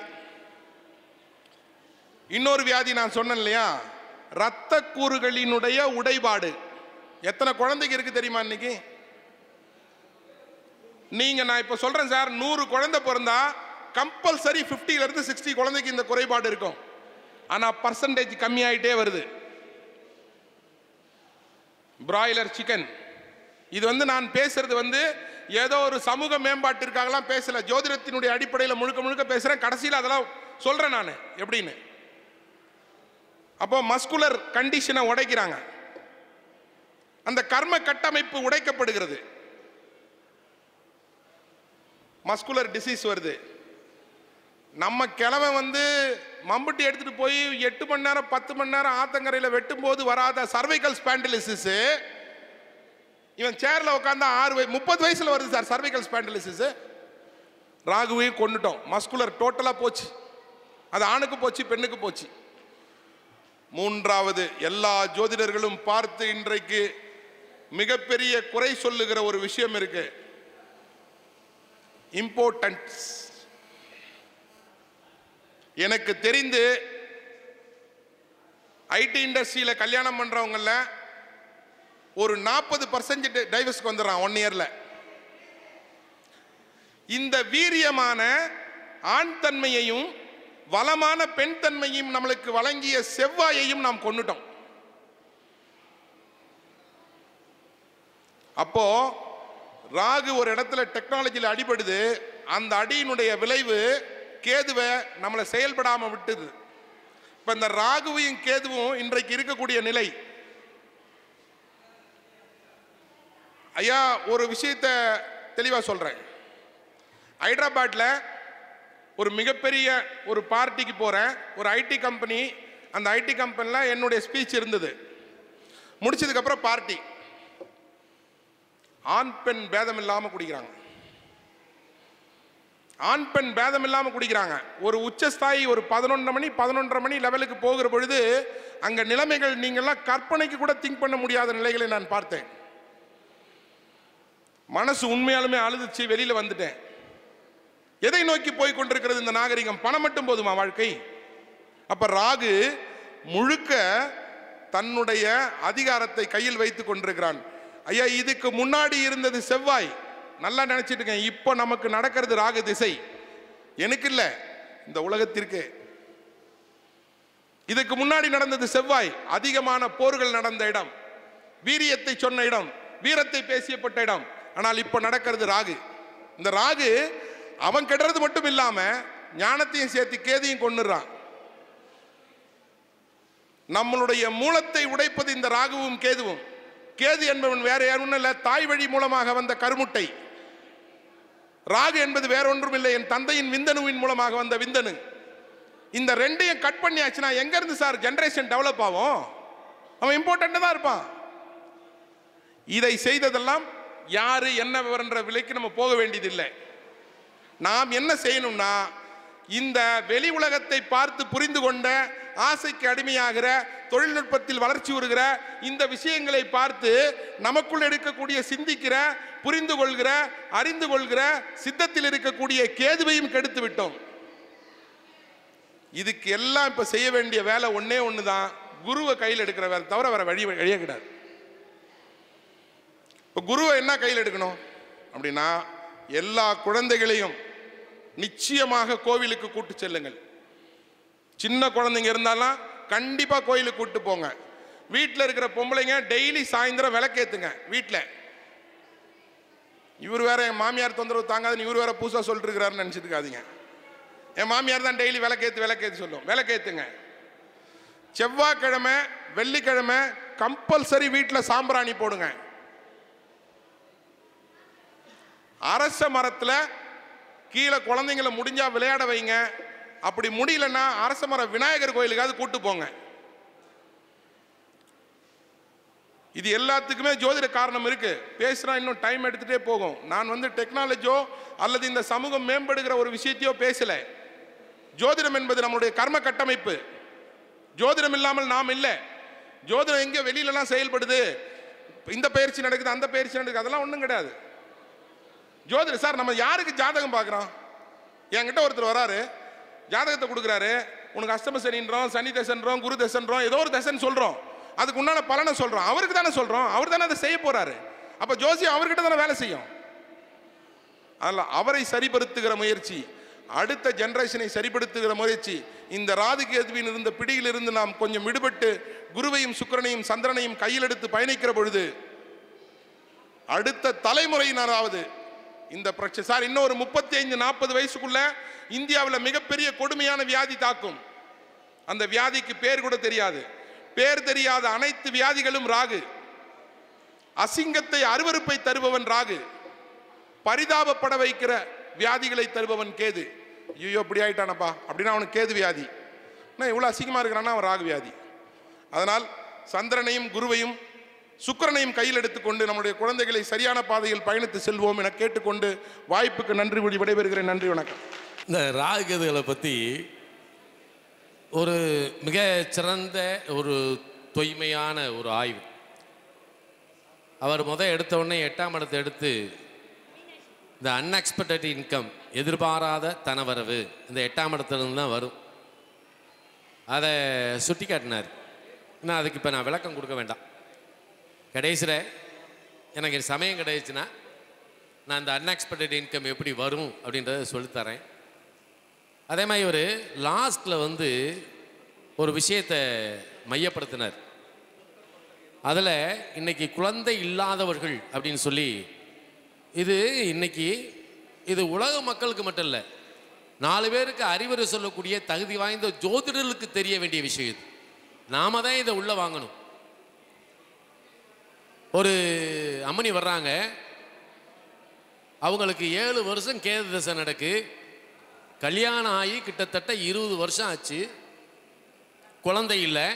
இன்னொரு வியாதி நான் சொன்னேன் இல்லையா இரத்த கூறுகளினுடைய உடைபாடு எத்தனை குழந்தைக்கு இருக்கு தெரியுமா இன்னைக்கு நீங்க நான் இப்ப சொல்றேன் சார் நூறு குழந்தை பிறந்தா கம்பல்சரி 50 ல இருந்து சிக்ஸ்டி குழந்தைக்கு இந்த குறைபாடு இருக்கும் ஆனா பர்சன்டேஜ் கம்மியாயிட்டே வருது பிராய்லர் சிக்கன் இது வந்து நான் பேசுறது வந்து ஏதோ ஒரு சமூக மேம்பாட்டிற்காகலாம் பேசல ஜோதிடத்தினுடைய அடிப்படையில் முழுக்க முழுக்க பேசுறேன் கடைசியில் அதெல்லாம் சொல்றேன் நான் எப்படின்னு அப்போ மஸ்குலர் கண்டிஷனை உடைக்கிறாங்க அந்த கர்ம கட்டமைப்பு உடைக்கப்படுகிறது மஸ்குலர் டிசீஸ் வருது நம்ம கிழமை வந்து மம்புட்டி எடுத்துட்டு போய் எட்டு மணி நேரம் பத்து மணி நேரம் ஆத்தங்கரையில் வெட்டும் போது வராத சர்வைக்கல் ஸ்பாண்டிலிசிஸ் இவன் சேர்ல உட்காந்தா ஆறு வய முப்பது வயசுல வருது சார் சர்வைக்கல் ஸ்பாண்டிலிசிஸ் ராகுவையும் கொண்டுட்டோம் மஸ்குலர் டோட்டலா போச்சு அது ஆணுக்கு போச்சு பெண்ணுக்கு போச்சு மூன்றாவது எல்லா ஜோதிடர்களும் பார்த்து இன்றைக்கு மிகப்பெரிய குறை சொல்லுகிற ஒரு விஷயம் இருக்கு இம்பார்ட்டன்ஸ் எனக்கு தெரிந்து ஐடி இண்டஸ்ட்ரியில் கல்யாணம் பண்றவங்கள ஒரு நாற்பது பர்சன்ட் டைவர்ஸ்க்கு வந்துடுறான் ஒன் இயர்ல இந்த வீரியமான ஆண் தன்மையையும் வளமான பெண் தன்மையும் நம்மளுக்கு வழங்கிய செவ்வாயையும் நாம் கொண்டுட்டோம் அப்போ ராகு ஒரு இடத்துல டெக்னாலஜியில் அடிபடுது அந்த அடியினுடைய விளைவு கேதுவை நம்மளை செயல்படாம விட்டுது இப்ப இந்த ராகுவையும் கேதுவும் இன்றைக்கு இருக்கக்கூடிய நிலை ஐயா ஒரு விஷயத்தை தெளிவா சொல்றேன் ஹைதராபாத்ல ஒரு மிகப்பெரிய ஒரு பார்ட்டிக்கு போறேன் ஒரு ஐடி கம்பெனி அந்த ஐடி கம்பெனியில் என்னுடைய ஸ்பீச் இருந்தது முடிச்சதுக்கு அப்புறம் பார்ட்டி ஆண் பெண் பேதம் இல்லாம குடிக்கிறாங்க ஆண் பெண் பேதம் இல்லாம குடிக்கிறாங்க ஒரு உச்சஸ்தாயி ஒரு பதினொன்றரை மணி பதினொன்றரை மணி லெவலுக்கு போகிற பொழுது அங்க நிலைமைகள் நீங்கள்லாம் கற்பனைக்கு கூட திங்க் பண்ண முடியாத நிலைகளை நான் பார்த்தேன் மனசு உண்மையாலுமே அழுதுச்சு வெளியில வந்துட்டேன் எதை நோக்கி போய் கொண்டிருக்கிறது இந்த நாகரிகம் பணம் மட்டும் போதுமா வாழ்க்கை அப்ப ராகு முழுக்க தன்னுடைய அதிகாரத்தை கையில் வைத்துக் கொண்டிருக்கிறான் ஐயா இதுக்கு முன்னாடி இருந்தது செவ்வாய் நல்லா நினைச்சிட்டு இருக்கேன் இப்போ நமக்கு நடக்கிறது ராகு திசை எனக்கு இல்ல இந்த உலகத்திற்கு இதுக்கு முன்னாடி நடந்தது செவ்வாய் அதிகமான போர்கள் நடந்த இடம் வீரியத்தை சொன்ன இடம் வீரத்தை பேசியப்பட்ட இடம் ஆனால் இப்போ நடக்கிறது ராகு இந்த ராகு அவன் கெடுறது மட்டும் இல்லாம ஞானத்தையும் சேர்த்து கேதையும் கொண்டுறான் நம்மளுடைய மூலத்தை உடைப்பது இந்த ராகுவும் கேதுவும் கேது என்பவன் வேற யாரும் இல்ல தாய் வழி மூலமாக வந்த கருமுட்டை ராகு என்பது வேற ஒன்றும் இல்லை என் தந்தையின் விந்தணுவின் மூலமாக வந்த விந்தணு இந்த ரெண்டையும் கட் பண்ணியாச்சுன்னா எங்க இருந்து சார் ஜெனரேஷன் டெவலப் ஆகும் அவன் இம்பார்ட்டன்ட் தான் இருப்பான் இதை செய்ததெல்லாம் யாரு என்ன விவரன்ற விலைக்கு நம்ம போக வேண்டியதில்லை நாம் என்ன செய்யணும்னா இந்த வெளி உலகத்தை பார்த்து புரிந்து கொண்ட ஆசைக்கு அடிமையாகிற தொழில்நுட்பத்தில் வளர்ச்சி வருகிற இந்த விஷயங்களை பார்த்து நமக்குள் எடுக்கக்கூடிய சிந்திக்கிற புரிந்து கொள்கிற அறிந்து கொள்கிற சித்தத்தில் இருக்கக்கூடிய கேதுவையும் கெடுத்து விட்டோம் இதுக்கு எல்லாம் இப்ப செய்ய வேண்டிய வேலை ஒண்ணே ஒண்ணுதான் குருவை கையில் எடுக்கிற வேலை தவிர வேற வழி வழியே கிடையாது இப்போ குருவை என்ன கையில் எடுக்கணும் அப்படின்னா எல்லா குழந்தைகளையும் நிச்சயமாக கோவிலுக்கு கூட்டு செல்லுங்கள் சின்ன குழந்தைங்க இருந்தாலும் கண்டிப்பா கோயிலுக்கு கூட்டு போங்க வீட்டில் இருக்கிற பொம்பளைங்க டெய்லி சாயந்தரம் விளக்கேத்துங்க வீட்டில் இவர் வேற என் மாமியார் தொந்தரவு தாங்காதுன்னு இவர் வேற பூசா சொல்லிட்டு இருக்கிறாருன்னு நினைச்சிட்டு இருக்காதீங்க என் மாமியார் தான் டெய்லி விளக்கேத்து விளக்கேத்து சொல்லும் விளக்கேத்துங்க செவ்வாய்க்கிழமை வெள்ளிக்கிழமை கம்பல்சரி வீட்டில் சாம்பிராணி போடுங்க அரச மரத்துல கீழே குழந்தைங்கள முடிஞ்சா விளையாட வைங்க அப்படி முடியலன்னா அரச மரம் விநாயகர் கோயிலுக்காவது கூட்டு போங்க இது எல்லாத்துக்குமே ஜோதிட காரணம் இருக்கு பேசுறா இன்னும் டைம் எடுத்துட்டே போகும் நான் வந்து டெக்னாலஜியோ அல்லது இந்த சமூகம் மேம்படுகிற ஒரு விஷயத்தையோ பேசல ஜோதிடம் என்பது நம்முடைய கர்ம கட்டமைப்பு ஜோதிடம் இல்லாமல் நாம் இல்லை ஜோதிடம் எங்க வெளியிலலாம் செயல்படுது இந்த பயிற்சி நடக்குது அந்த பயிற்சி நடக்குது அதெல்லாம் ஒன்றும் கிடையாது ஜோதிடர் சார் நம்ம யாருக்கு ஜாதகம் பார்க்குறோம் என்கிட்ட ஒருத்தர் வராரு ஜாதகத்தை கொடுக்குறாரு உனக்கு அஷ்டம சனின்றோம் சனி தசன்றோம் குரு தசன்றோம் ஏதோ ஒரு தசன் சொல்கிறோம் அதுக்கு உண்டான பலனை சொல்கிறோம் அவருக்கு தானே சொல்கிறோம் அவர் தானே அதை செய்ய போகிறாரு அப்போ ஜோசியம் அவர்கிட்ட தானே வேலை செய்யும் அதில் அவரை சரிப்படுத்துகிற முயற்சி அடுத்த ஜெனரேஷனை சரிப்படுத்துகிற முயற்சி இந்த ராதுகேதுவின் இருந்த பிடியிலிருந்து நாம் கொஞ்சம் விடுபட்டு குருவையும் சுக்கிரனையும் சந்திரனையும் கையில் எடுத்து பயணிக்கிற பொழுது அடுத்த தலைமுறையினராவது இந்த பிரச்சனை சார் இன்னும் ஒரு முப்பத்தி ஐந்து நாற்பது வயசுக்குள்ள இந்தியாவில் மிகப்பெரிய கொடுமையான வியாதி தாக்கும் அந்த வியாதிக்கு பேர் கூட தெரியாது பேர் தெரியாத அனைத்து வியாதிகளும் ராகு அசிங்கத்தை அருவருப்பை தருபவன் ராகு பரிதாபப்பட வைக்கிற வியாதிகளை தருபவன் கேது ஐயோ இப்படி ஆயிட்டானப்பா அப்படின்னா அவனுக்கு கேது வியாதி நான் இவ்வளோ அசிங்கமாக இருக்கிறான்னா அவன் ராகு வியாதி அதனால் சந்திரனையும் குருவையும் சுக்கிரனையும் கையில் எடுத்துக்கொண்டு நம்முடைய குழந்தைகளை சரியான பாதையில் பயணித்து செல்வோம் என கேட்டுக்கொண்டு வாய்ப்புக்கு நன்றி கூறி விடைபெறுகிறேன் நன்றி வணக்கம் இந்த ராகுகேதுகளை பற்றி ஒரு மிக சிறந்த ஒரு தொய்மையான ஒரு ஆய்வு அவர் முத எடுத்த உடனே எட்டாம் இடத்தை எடுத்து இந்த அன்எக்ஸ்பெக்டட் இன்கம் எதிர்பாராத தனவரவு இந்த எட்டாம் இடத்துலேருந்து தான் வரும் அதை சுட்டி காட்டினார் இன்னும் அதுக்கு இப்போ நான் விளக்கம் கொடுக்க வேண்டாம் கடைசியில் எனக்கு சமயம் கிடைச்சுன்னா நான் இந்த அன்எக்ஸ்பெக்டட் இன்கம் எப்படி வரும் அப்படின்றத சொல்லித்தரேன் அதே மாதிரி ஒரு லாஸ்ட்டில் வந்து ஒரு விஷயத்தை மையப்படுத்தினார் அதில் இன்னைக்கு குழந்தை இல்லாதவர்கள் அப்படின்னு சொல்லி இது இன்னைக்கு இது உலக மக்களுக்கு மட்டும் இல்லை நாலு பேருக்கு அறிவுரை சொல்லக்கூடிய தகுதி வாய்ந்த ஜோதிடர்களுக்கு தெரிய வேண்டிய விஷயம் இது நாம தான் இதை உள்ளே வாங்கணும் ஒரு அம்மணி வர்றாங்க அவங்களுக்கு ஏழு வருஷம் கேது தசை நடக்கு கல்யாணம் ஆகி கிட்டத்தட்ட இருபது வருஷம் ஆச்சு குழந்தை இல்லை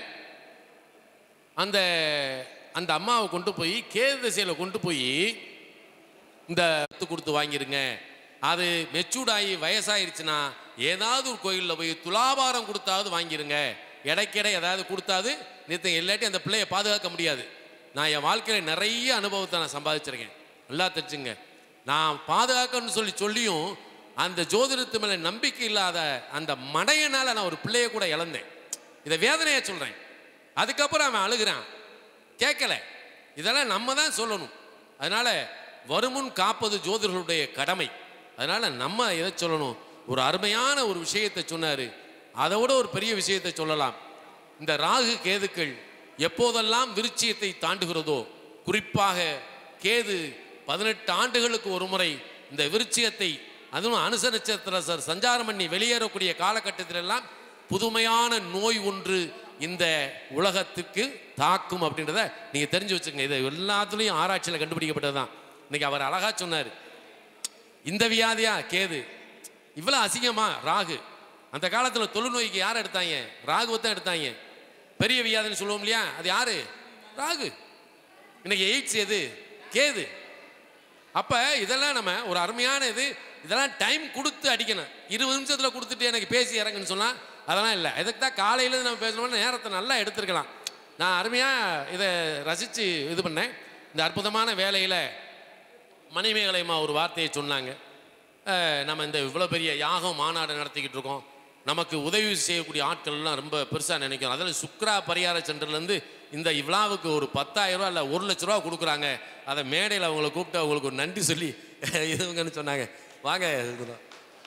அந்த அந்த அம்மாவை கொண்டு போய் கேது திசையில் கொண்டு போய் இந்த பத்து கொடுத்து வாங்கிருங்க அது மெச்சூர்ட் ஆகி வயசாயிருச்சுன்னா ஏதாவது ஒரு கோயிலில் போய் துலாபாரம் கொடுத்தாவது வாங்கிருங்க இடைக்கிடை ஏதாவது கொடுத்தாது நிறுத்தம் இல்லாட்டி அந்த பிள்ளையை பாதுகாக்க முடியாது நான் என் வாழ்க்கையில் நிறைய அனுபவத்தை நான் சம்பாதிச்சிருக்கேன் நல்லா தெரிஞ்சுங்க நான் பாதுகாக்கணும்னு சொல்லி சொல்லியும் அந்த ஜோதிடத்து மேலே நம்பிக்கை இல்லாத அந்த மடையனால நான் ஒரு பிள்ளைய கூட இழந்தேன் இதை வேதனையை சொல்கிறேன் அதுக்கப்புறம் அவன் அழுகிறான் கேட்கல இதெல்லாம் நம்ம தான் சொல்லணும் அதனால வருமுன் காப்பது ஜோதிடர்களுடைய கடமை அதனால நம்ம எதை சொல்லணும் ஒரு அருமையான ஒரு விஷயத்தை சொன்னாரு அதை விட ஒரு பெரிய விஷயத்தை சொல்லலாம் இந்த ராகு கேதுக்கள் எப்போதெல்லாம் விருச்சியத்தை தாண்டுகிறதோ குறிப்பாக கேது பதினெட்டு ஆண்டுகளுக்கு ஒரு முறை இந்த விருச்சியத்தை அதுவும் அனுச நட்சத்திர சார் சஞ்சாரம் பண்ணி வெளியேறக்கூடிய காலகட்டத்திலெல்லாம் புதுமையான நோய் ஒன்று இந்த உலகத்துக்கு தாக்கும் அப்படின்றத நீங்க தெரிஞ்சு வச்சுக்கங்க இது எல்லாத்துலேயும் ஆராய்ச்சியில் கண்டுபிடிக்கப்பட்டது தான் இன்னைக்கு அவர் அழகா சொன்னார் இந்த வியாதியா கேது இவ்வளோ அசிங்கமா ராகு அந்த காலத்தில் தொழுநோய்க்கு யார் எடுத்தாங்க ராகுவை தான் எடுத்தாங்க பெரிய வியாதின்னு சொல்லுவோம் இல்லையா அது யாரு ராகு இன்னைக்கு எய்ட்ஸ் எது கேது அப்ப இதெல்லாம் நம்ம ஒரு அருமையான இது இதெல்லாம் டைம் கொடுத்து அடிக்கணும் இருபது நிமிஷத்துல கொடுத்துட்டு எனக்கு பேசி இறங்குன்னு சொன்னா அதெல்லாம் இல்லை இதுக்கு தான் காலையில நம்ம பேசணும்னா நேரத்தை நல்லா எடுத்துருக்கலாம் நான் அருமையா இதை ரசிச்சு இது பண்ணேன் இந்த அற்புதமான வேலையில மணிமேகலைமா ஒரு வார்த்தையை சொன்னாங்க அஹ், நம்ம இந்த இவ்வளோ பெரிய யாகம் மாநாடு நடத்திக்கிட்டு இருக்கோம் நமக்கு உதவி செய்யக்கூடிய ஆட்கள்லாம் ரொம்ப பெருசாக நினைக்கிறோம் அதில் சுக்ரா பரிகார சென்டர்லேருந்து இந்த விழாவுக்கு ஒரு பத்தாயிரம் ரூபா இல்லை ஒரு லட்ச ரூபா கொடுக்குறாங்க அதை மேடையில் அவங்கள கூப்பிட்டு அவங்களுக்கு ஒரு நன்றி சொல்லி இதுங்கன்னு சொன்னாங்க வாங்க இதுதான்.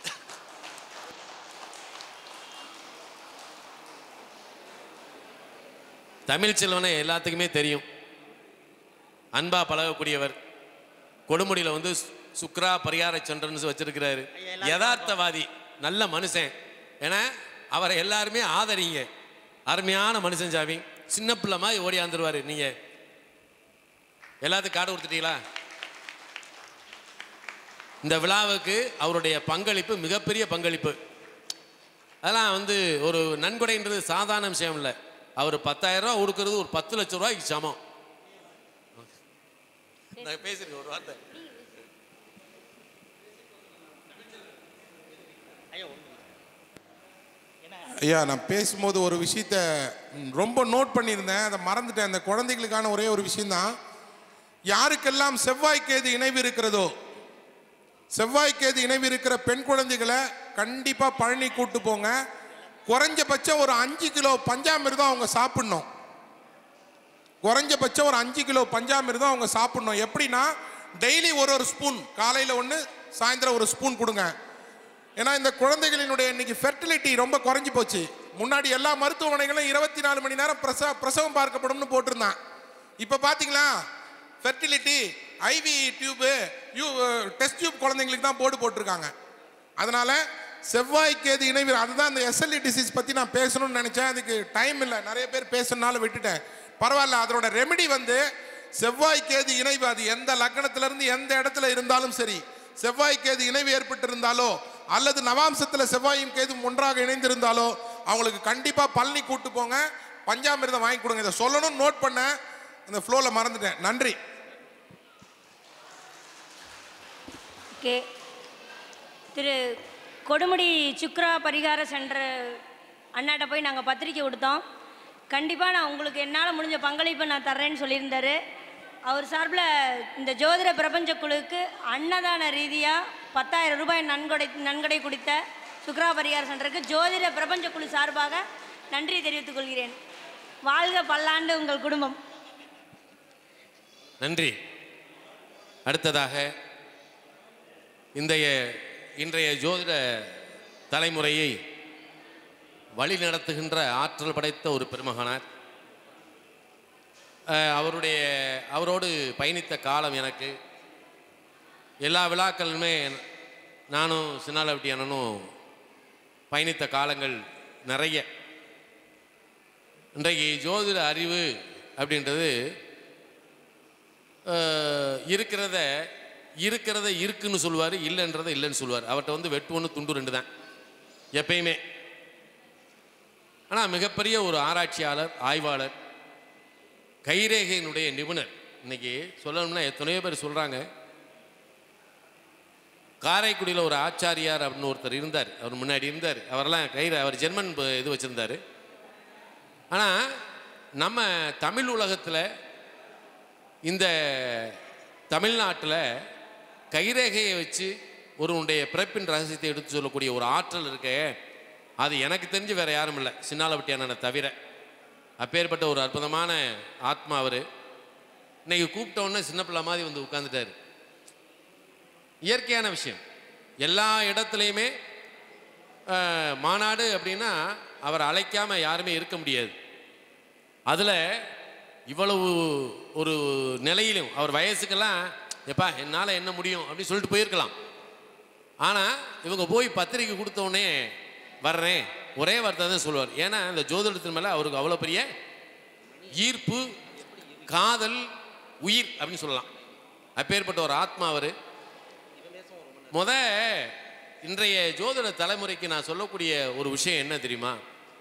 தமிழ் செல்வனை எல்லாத்துக்குமே தெரியும் அன்பா பழகக்கூடியவர் கொடுமுடியில் வந்து சு- சுக்ரா பரிகார சென்டர்னு வச்சிருக்கிறாரு யதார்த்தவாதி நல்ல மனுஷன் ஏன்னா அவரை எல்லாருமே ஆதரிங்க அருமையான மனுஷன் சாமி சின்ன பிள்ளை மாதிரி ஓடியாந்துருவாரு நீங்க எல்லாத்துக்கும் கார்டு கொடுத்துட்டீங்களா இந்த விழாவுக்கு அவருடைய பங்களிப்பு மிகப்பெரிய பங்களிப்பு அதெல்லாம் வந்து ஒரு நன்கொடைன்றது சாதாரண விஷயம் இல்லை அவர் பத்தாயிரம் ரூபா கொடுக்கறது ஒரு பத்து லட்சம் ரூபாய்க்கு சமம் நான் பேசுறேன் ஒரு வார்த்தை ஐயா நான் பேசும்போது ஒரு விஷயத்த ம், ரொம்ப நோட் பண்ணியிருந்தேன் அதை மறந்துட்டேன் அந்த குழந்தைகளுக்கான ஒரே ஒரு விஷயம்தான் யாருக்கெல்லாம் செவ்வாய்க்கேது இணைவு இருக்கிறதோ செவ்வாய்க்கேது இணைவு இருக்கிற பெண் குழந்தைகளை கண்டிப்பாக பழனி கூட்டு போங்க குறைஞ்சபட்சம் ஒரு அஞ்சு கிலோ பஞ்சாமிர்தம் அவங்க சாப்பிடணும் குறைஞ்சபட்சம் ஒரு அஞ்சு கிலோ பஞ்சாமிர்தம் அவங்க சாப்பிடணும் எப்படின்னா டெய்லி ஒரு ஒரு ஸ்பூன் காலையில் ஒன்று சாயந்தரம் ஒரு ஸ்பூன் கொடுங்க ஏன்னா இந்த குழந்தைகளினுடைய இன்னைக்கு ஃபெர்டிலிட்டி ரொம்ப குறைஞ்சி போச்சு முன்னாடி எல்லா மருத்துவமனைகளும் இருபத்தி நாலு மணி நேரம் பிரசவ பிரசவம் பார்க்கப்படும்னு போட்டிருந்தான் இப்போ பார்த்தீங்களா fertility IV tube you test tube குழந்தைங்களுக்கு தான் போர்டு போட்டிருக்காங்க அதனால செவ்வாய்க்கேது இணைவு அதுதான் அந்த எஸ்எல்இ டிசீஸ் பற்றி நான் பேசணும்னு நினச்சேன் அதுக்கு டைம் இல்லை நிறைய பேர் பேசணுனாலும் விட்டுட்டேன் பரவாயில்ல அதோட ரெமெடி வந்து செவ்வாய் கேது இணைவு அது எந்த லக்னத்துல இருந்து எந்த இடத்துல இருந்தாலும் சரி செவ்வாய் கேது இணைவு ஏற்பட்டிருந்தாலோ அல்லது நவாம்சத்துல செவ்வாயும் கேதும் ஒன்றாக இணைந்திருந்தாலோ அவங்களுக்கு கண்டிப்பா பழனி கூட்டு போங்க பஞ்சாமிர்தம் வாங்கி கொடுங்க இதை சொல்லணும்னு நோட் பண்ண இந்த ஃப்ளோல மறந்துட்டேன் நன்றி ஓகே திரு கொடுமுடி சுக்ரா பரிகார சென்டர் அண்ணாட்ட போய் நாங்கள் பத்திரிக்கை கொடுத்தோம் கண்டிப்பாக நான் உங்களுக்கு என்னால் முடிஞ்ச பங்களிப்பை நான் தர்றேன்னு சொல்லியிருந்தாரு அவர் சார்பில் இந்த ஜோதிட பிரபஞ்ச குழுவுக்கு அன்னதான ரீதியாக பத்தாயிரம் ரூபாய் நன்கொடை நன்கொடை கொடுத்த சுக்ரா பரிகார சென்டருக்கு ஜோதிட பிரபஞ்ச குழு சார்பாக நன்றி தெரிவித்துக் கொள்கிறேன் வாழ்க பல்லாண்டு உங்கள் குடும்பம் நன்றி அடுத்ததாக இன்றைய இன்றைய ஜோதிட தலைமுறையை வழி நடத்துகின்ற ஆற்றல் படைத்த ஒரு பெருமகனார் அஹ், அவருடைய அவரோடு பயணித்த காலம் எனக்கு எல்லா விழாக்களுமே நானும் சின்னாலவட்டி அண்ணனும் பயணித்த காலங்கள் நிறைய இன்றைக்கு ஜோதிட அறிவு அப்படின்றது அஹ், இருக்கிறத இருக்கிறத இருக்குன்னு சொல்லுவார் இல்லைன்றதை இல்லைன்னு சொல்லுவார் அவர்கிட்ட வந்து வெட்டு ஒன்று துண்டு ரெண்டு தான் எப்பயுமே ஆனால் மிகப்பெரிய ஒரு ஆராய்ச்சியாளர் ஆய்வாளர் கைரேகையினுடைய நிபுணர் இன்னைக்கு சொல்லணும்னா எத்தனையோ பேர் சொல்கிறாங்க காரைக்குடியில் ஒரு ஆச்சாரியார் அப்படின்னு ஒருத்தர் இருந்தார் அவர் முன்னாடி இருந்தார் அவரெல்லாம் கையில் அவர் ஜெர்மன் ப- இது வச்சுருந்தார் ஆனால் நம்ம தமிழ் உலகத்தில் இந்த தமிழ்நாட்டில் கைரேகையை வச்சு ஒருவனுடைய பிறப்பின் ரகசியத்தை எடுத்து சொல்லக்கூடிய ஒரு ஆற்றல் இருக்கே அது எனக்கு தெரிஞ்சு வேற யாரும் இல்லை சின்னாலவட்டி அண்ணனை தவிர அப்பேற்பட்ட ஒரு அற்புதமான ஆத்மா அவர் இன்னைக்கு கூப்பிட்ட உடனே சின்ன பிள்ளை மாதிரி வந்து உட்காந்துட்டாரு இயற்கையான விஷயம் எல்லா இடத்துலையுமே அஹ், மாநாடு அப்படின்னா அவர் அழைக்காம யாருமே இருக்க முடியாது அதில் இவ்வளவு ஒரு நிலையிலும் அவர் வயசுக்கெல்லாம் எப்பா என்னால் என்ன முடியும் அப்படின்னு சொல்லிட்டு போயிருக்கலாம் ஆனால் இவங்க போய் பத்திரிக்கை கொடுத்த உடனே வர்றேன் ஒரே வார்த்தை தான் சொல்லுவார் ஏன்னா இந்த ஜோதிடத்தின் மேலே அவருக்கு அவ்வளோ பெரிய ஈர்ப்பு காதல் உயிர் அப்படின்னு சொல்லலாம் அப்பேற்பட்ட ஒரு ஆத்மா அவர் முத இன்றைய ஜோதிட தலைமுறைக்கு நான் சொல்லக்கூடிய ஒரு விஷயம் என்ன தெரியுமா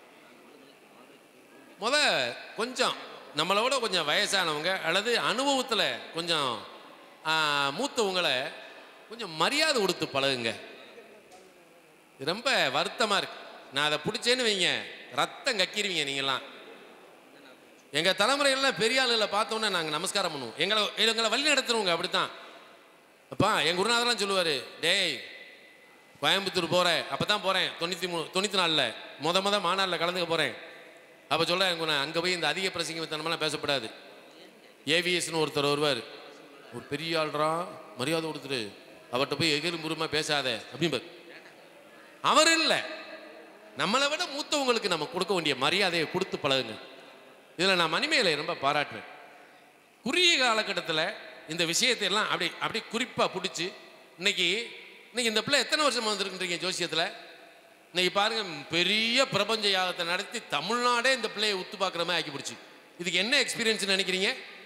முத கொஞ்சம் நம்மளை விட கொஞ்சம் வயசானவங்க அல்லது அனுபவத்தில் கொஞ்சம் ஆ, மூத்தவங்களை கொஞ்சம் மரியாதை கொடுத்து பழகுங்க இது ரொம்ப வருத்தமாக இருக்கு நான் அதை பிடிச்சேன்னு வைங்க ரத்தம் கக்கிடுவீங்க நீங்களாம் எங்கள் தலைமுறையெல்லாம் பெரிய ஆளுகளை பார்த்தோன்னே நாங்கள் நமஸ்காரம் பண்ணுவோம் எங்களை எங்களை வழி நடத்துறவங்க அப்படித்தான் அப்பா என் குருநாதரெலாம் சொல்லுவார் டேய் கோயம்புத்தூர் போகிறேன் அப்போ தான் போகிறேன் தொண்ணூற்றி மூணு தொண்ணூற்றி நாலில் முத முத மாநாட்டில் கலந்துக்க போகிறேன் அப்போ சொல்ல அங்கே போய் இந்த அதிக பிரசங்கத்தனமெல்லாம் பேசப்படாது ஏவிஎஸ்னு ஒருத்தர் வருவார் ஒரு பெரிய ஆள்ரா மரியாதை கொடுத்துரு அவர்கிட்ட போய் எகிரும் புறமா பேசாத அப்படிம்பார் அவர் இல்லை நம்மளை விட மூத்தவங்களுக்கு நம்ம கொடுக்க வேண்டிய மரியாதையை கொடுத்து பழகுங்க இதில் நான் மணிமேலை ரொம்ப பாராட்டுவேன் குறுகிய காலகட்டத்தில் இந்த விஷயத்தை எல்லாம் அப்படி அப்படி குறிப்பாக பிடிச்சி இன்னைக்கு இன்னைக்கு இந்த பிள்ளை எத்தனை வருஷம் வந்திருக்குன்றீங்க ஜோசியத்தில் இன்னைக்கு பாருங்க பெரிய பிரபஞ்ச யாகத்தை நடத்தி தமிழ்நாடே இந்த பிள்ளையை உத்து பார்க்குற மாதிரி ஆக்கி பிடிச்சி இதுக்கு என்ன எக்ஸ்பீரியன்ஸ் நினைக்கிறீங்க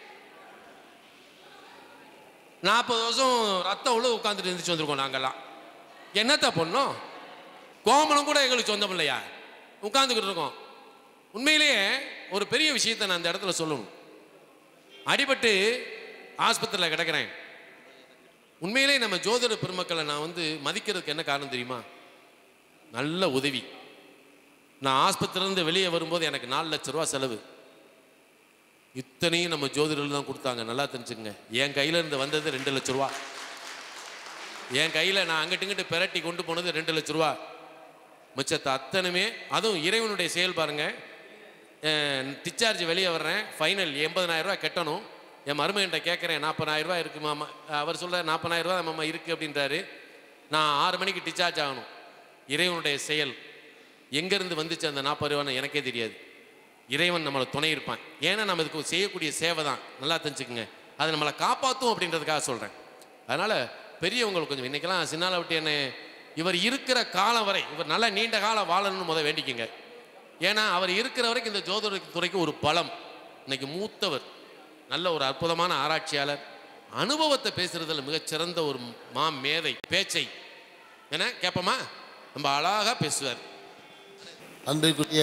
நாற்பது வருஷம் ரத்தம் உள்ள உட்காந்துட்டு இருந்துச்சு வந்திருக்கோம் நாங்கெல்லாம் என்னத்த பண்ணோம் கோமலம் கூட எங்களுக்கு சொந்தம் இல்லையா உட்காந்துக்கிட்டு இருக்கோம் உண்மையிலேயே ஒரு பெரிய விஷயத்தை நான் அந்த இடத்துல சொல்லணும் அடிபட்டு ஆஸ்பத்திரியில் கிடக்கிறேன் உண்மையிலே நம்ம ஜோதிட பெருமக்களை நான் வந்து மதிக்கிறதுக்கு என்ன காரணம் தெரியுமா நல்ல உதவி நான் ஆஸ்பத்திரிலேருந்து வெளியே வரும்போது எனக்கு நாலு லட்ச ரூபா செலவு இத்தனையும் நம்ம ஜோதிடர்கள் தான் கொடுத்தாங்க நல்லா தெரிஞ்சுக்கங்க என் கையில இருந்து வந்தது ரெண்டு லட்ச ரூபா என் கையில் நான் அங்கிட்டு இங்கிட்டு பெரட்டி கொண்டு போனது ரெண்டு லட்ச ரூபா மிச்சத்தை அத்தனையுமே அதுவும் இறைவனுடைய செயல் பாருங்க டிச்சார்ஜ் வெளியே வர்றேன் ஃபைனல் எண்பதனாயிரம் ரூபாய் கட்டணும் என் மருமகன்ட்ட கேட்குறேன் நாற்பதாயிரம் ரூபாய் இருக்கு மாமா அவர் சொல்ற நாற்பதாயிரம் ரூபாய் மாமா இருக்கு அப்படின்றாரு நான் ஆறு மணிக்கு டிச்சார்ஜ் ஆகணும் இறைவனுடைய செயல் எங்கேருந்து வந்துச்சு அந்த நாற்பது ரூபான்னு எனக்கே தெரியாது இறைவன் நம்மளை துணை இருப்பான் ஏன்னா நம்ம இதுக்கு செய்யக்கூடிய சேவை தான் நல்லா தெரிஞ்சுக்குங்க அது நம்மளை காப்பாற்றும் அப்படின்றதுக்காக சொல்கிறேன் அதனால் பெரியவங்களுக்கு கொஞ்சம் இன்னைக்கெல்லாம் சின்னால விட்டு என்ன இவர் இருக்கிற காலம் வரை இவர் நல்ல நீண்ட காலம் வாழணும்னு முத வேண்டிக்கங்க ஏன்னா அவர் இருக்கிற வரைக்கும் இந்த ஜோதிட துறைக்கு ஒரு பலம் இன்னைக்கு மூத்தவர் நல்ல ஒரு அற்புதமான ஆராய்ச்சியாளர் அனுபவத்தை பேசுறதுல மிகச்சிறந்த ஒரு மா மேதை பேச்சை என்ன கேட்போமா ரொம்ப அழகா பேசுவார் அன்றைக்குரிய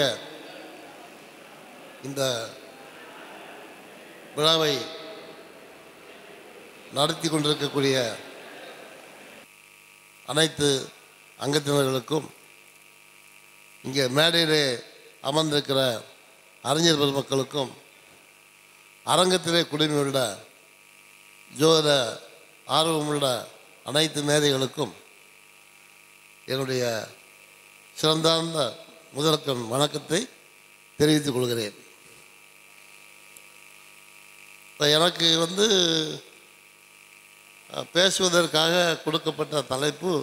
இந்த விழாவை நடத்தி கொண்டிருக்கக்கூடிய அனைத்து அங்கத்தினர்களுக்கும் இங்கே மேடையிலே அமர்ந்திருக்கிற அறிஞர் பெருமக்களுக்கும் அரங்கத்திலே குடிமையுள்ள ஜோத ஆர்வமுள்ள அனைத்து மேதைகளுக்கும் என்னுடைய சிறந்தார்ந்த முதலக்கண் வணக்கத்தை தெரிவித்துக் கொள்கிறேன் இப்போ எனக்கு வந்து அஹ், பேசுவதற்காக கொடுக்கப்பட்ட தலைப்பு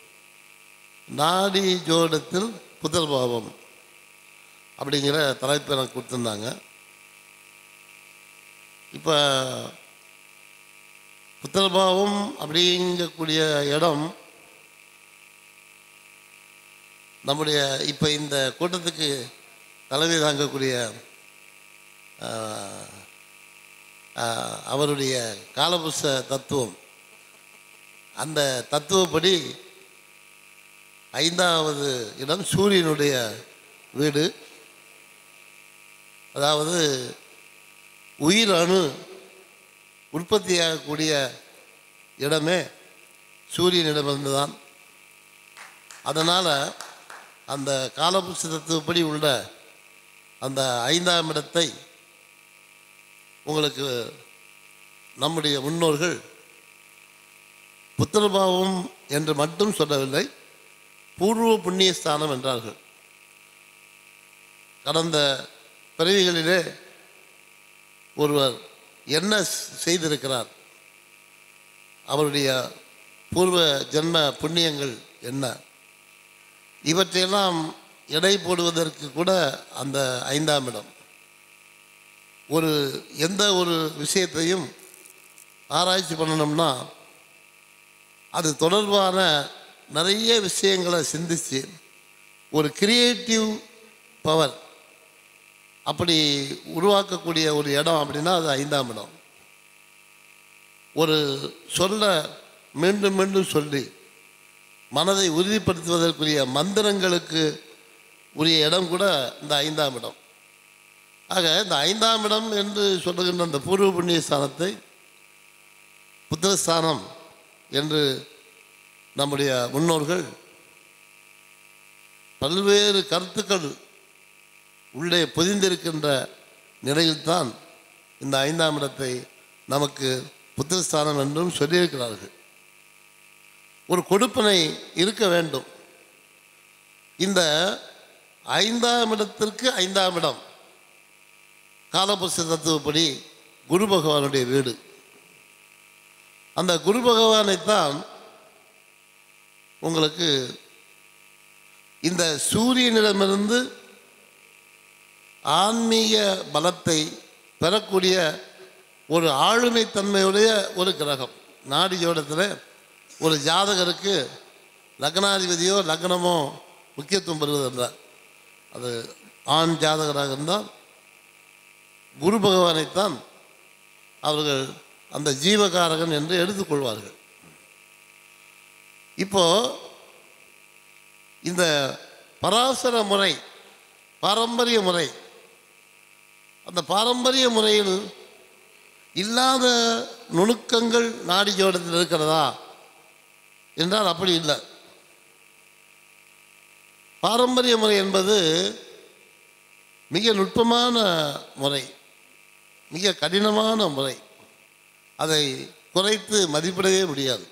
நாடி ஜோடத்தில் புதல் பாவம் அப்படிங்கிற தலைப்பு எனக்கு கொடுத்துருந்தாங்க இப்போ புத்தல்பாவம் அப்படிங்கக்கூடிய இடம் நம்முடைய இப்போ இந்த கூட்டத்துக்கு தலைமை தாங்கக்கூடிய ஆஹ், ஆஹ், அவருடைய காலபுருஷ தத்துவம் அந்த தத்துவப்படி ஐந்தாவது இடம் சூரியனுடைய வீடு அதாவது உயிர் அணு உற்பத்தியாகக்கூடிய இடமே சூரியனிடமிருந்து தான் அதனால் அந்த காலபுருஷ தத்துவப்படி உள்ள அந்த ஐந்தாம் இடத்தை உங்களுக்கு நம்முடைய முன்னோர்கள் புத்திரபாவம் என்று மட்டும் சொல்லவில்லை பூர்வ புண்ணிய ஸ்தானம் என்றார்கள் கடந்த பிறவிகளிலே ஒருவர் என்ன செய்திருக்கிறார் அவருடைய பூர்வ ஜென்ம புண்ணியங்கள் என்ன இவற்றையெல்லாம் எடை போடுவதற்கு கூட அந்த ஐந்தாம் இடம் ஒரு எந்த ஒரு விஷயத்தையும் ஆராய்ச்சி பண்ணணும்னா அது தொடர்பான நிறைய விஷயங்களை சிந்திச்சு ஒரு கிரியேட்டிவ் பவர் அப்படி உருவாக்கக்கூடிய ஒரு இடம் அப்படின்னா அது ஐந்தாம் இடம் ஒரு சொல்ல மீண்டும் மீண்டும் சொல்லி மனதை உறுதிப்படுத்துவதற்குரிய மந்திரங்களுக்கு உரிய இடம் கூட இந்த ஐந்தாம் இடம் ஆக இந்த ஐந்தாம் இடம் என்று சொல்லுகின்ற அந்த பூர்வ புண்ணிய ஸ்தானத்தை புத்திரஸ்தானம் என்று நம்முடைய முன்னோர்கள் பல்வேறு கருத்துக்கள் உள்ளே பொதிந்திருக்கின்ற நிலையில்தான் இந்த ஐந்தாம் இடத்தை நமக்கு புத்திரஸ்தானம் என்றும் சொல்லியிருக்கிறார்கள் ஒரு கொடுப்பனை இருக்க வேண்டும் இந்த ஐந்தாம் இடத்திற்கு ஐந்தாம் இடம் காலபுருஷ தத்துவப்படி குரு பகவானுடைய வீடு அந்த குரு பகவானைத்தான் உங்களுக்கு இந்த சூரியனிடமிருந்து ஆன்மீக பலத்தை பெறக்கூடிய ஒரு ஆளுமை தன்மையுடைய ஒரு கிரகம் நாடி ஜோடத்தில் ஒரு ஜாதகருக்கு லக்னாதிபதியோ லக்னமோ முக்கியத்துவம் பெறுவதல்ல அது ஆண் ஜாதகராக இருந்தால் குரு பகவானைத்தான் அவர்கள் அந்த ஜீவகாரகன் என்று எடுத்துக்கொள்வார்கள் இப்போ இந்த பராசர முறை பாரம்பரிய முறை அந்த பாரம்பரிய முறையில் இல்லாத நுணுக்கங்கள் நாடி ஜோடத்தில் இருக்கிறதா என்றால் அப்படி இல்லை பாரம்பரிய முறை என்பது மிக நுட்பமான முறை மிக கடினமான முறை அதை குறைத்து மதிப்பிடவே முடியாது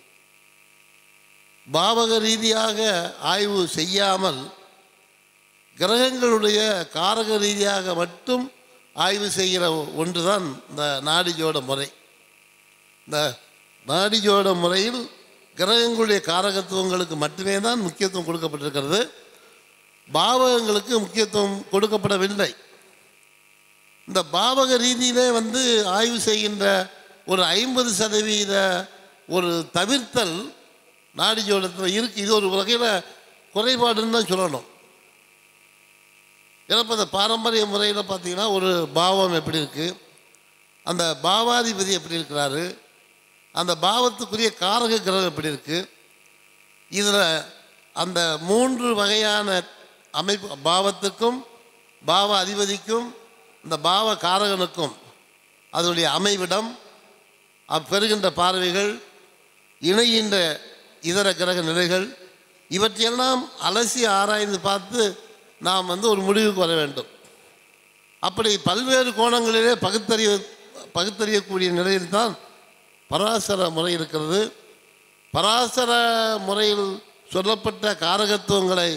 பாவக ரீதியாக ஆய்வு செய்யாமல் கிரகங்களுடைய காரக ரீதியாக மட்டும் ஆய்வு செய்கிற ஒன்று தான் இந்த நாடிஜோட முறை இந்த நாடிஜோட முறையில் கிரகங்களுடைய காரகத்துவங்களுக்கு மட்டுமே தான் முக்கியத்துவம் கொடுக்கப்பட்டிருக்கிறது பாவகங்களுக்கு முக்கியத்துவம் கொடுக்கப்படவில்லை இந்த பாவக ரீதியிலே வந்து ஆய்வு செய்கின்ற ஒரு ஐம்பது சதவீத ஒரு தவிர்த்தல் நாடிஜோடத்தில் இருக்கு இது ஒரு வகையில் குறைபாடுன்னு தான் சொல்லணும் ஏன்னா இப்போ இந்த பாரம்பரிய முறையில் பார்த்தீங்கன்னா ஒரு பாவம் எப்படி இருக்குது அந்த பாவாதிபதி எப்படி இருக்கிறாரு அந்த பாவத்துக்குரிய காரக கிரகம் எப்படி இருக்கு இதில் அந்த மூன்று வகையான அமைப்பு பாவத்துக்கும் பாவ அதிபதிக்கும் இந்த பாவ காரகனுக்கும் அதனுடைய அமைவிடம் அப் பெறுகின்ற பார்வைகள் இணைகின்ற இதர கிரக நிலைகள் இவற்றையெல்லாம் அலசி ஆராய்ந்து பார்த்து நாம் வந்து ஒரு முடிவுக்கு வர வேண்டும் அப்படி பல்வேறு கோணங்களிலே பகுத்தறிய பகுத்தறியக்கூடிய நிலையில்தான் பராசர முறை இருக்கிறது பராசர முறையில் சொல்லப்பட்ட காரகத்துவங்களை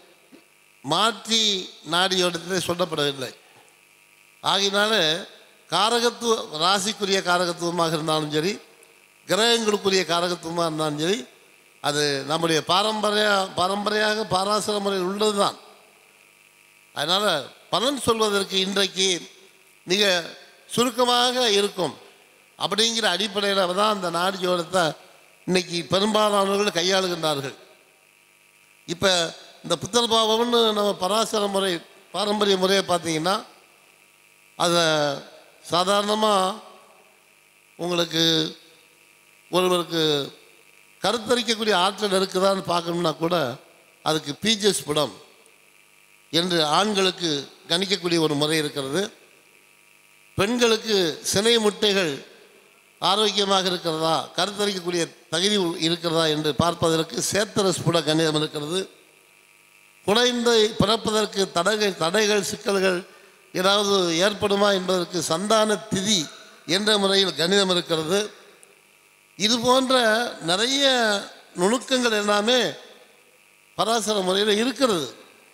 மாற்றி நாடியோடத்திலே சொல்லப்படவில்லை ஆகினால காரகத்துவ ராசிக்குரிய காரகத்துவமாக இருந்தாலும் சரி கிரகங்களுக்குரிய காரகத்துவமாக இருந்தாலும் சரி அது நம்முடைய பாரம்பரிய பாரம்பரையாக பாராசர முறையில் உள்ளது தான் அதனால் பலன் சொல்வதற்கு இன்றைக்கு மிக சுருக்கமாக இருக்கும் அப்படிங்கிற அடிப்படையில் தான் அந்த நாடி ஜோடத்தை இன்னைக்கு பெரும்பாலானவர்கள் கையாளுகின்றார்கள் இப்போ இந்த புத்தர் பாவம்னு நம்ம பராசர முறை பாரம்பரிய முறையை பார்த்தீங்கன்னா அதை சாதாரணமாக உங்களுக்கு ஒருவருக்கு கருத்தரிக்கக்கூடிய ஆற்றல் இருக்குதான்னு பார்க்கணும்னா கூட அதுக்கு பீஜஸ் படம் என்று ஆண்களுக்கு கணிக்கக்கூடிய ஒரு முறை இருக்கிறது பெண்களுக்கு சினை முட்டைகள் ஆரோக்கியமாக இருக்கிறதா கருத்தரிக்கக்கூடிய தகுதி இருக்கிறதா என்று பார்ப்பதற்கு சேத்திர ஸ்புட கணிதம் இருக்கிறது குழந்தை பிறப்பதற்கு தடைகள் தடைகள் சிக்கல்கள் ஏதாவது ஏற்படுமா என்பதற்கு சந்தான திதி என்ற முறையில் கணிதம் இருக்கிறது இது போன்ற நிறைய நுணுக்கங்கள் எல்லாமே பராசர முறையில் இருக்கிறது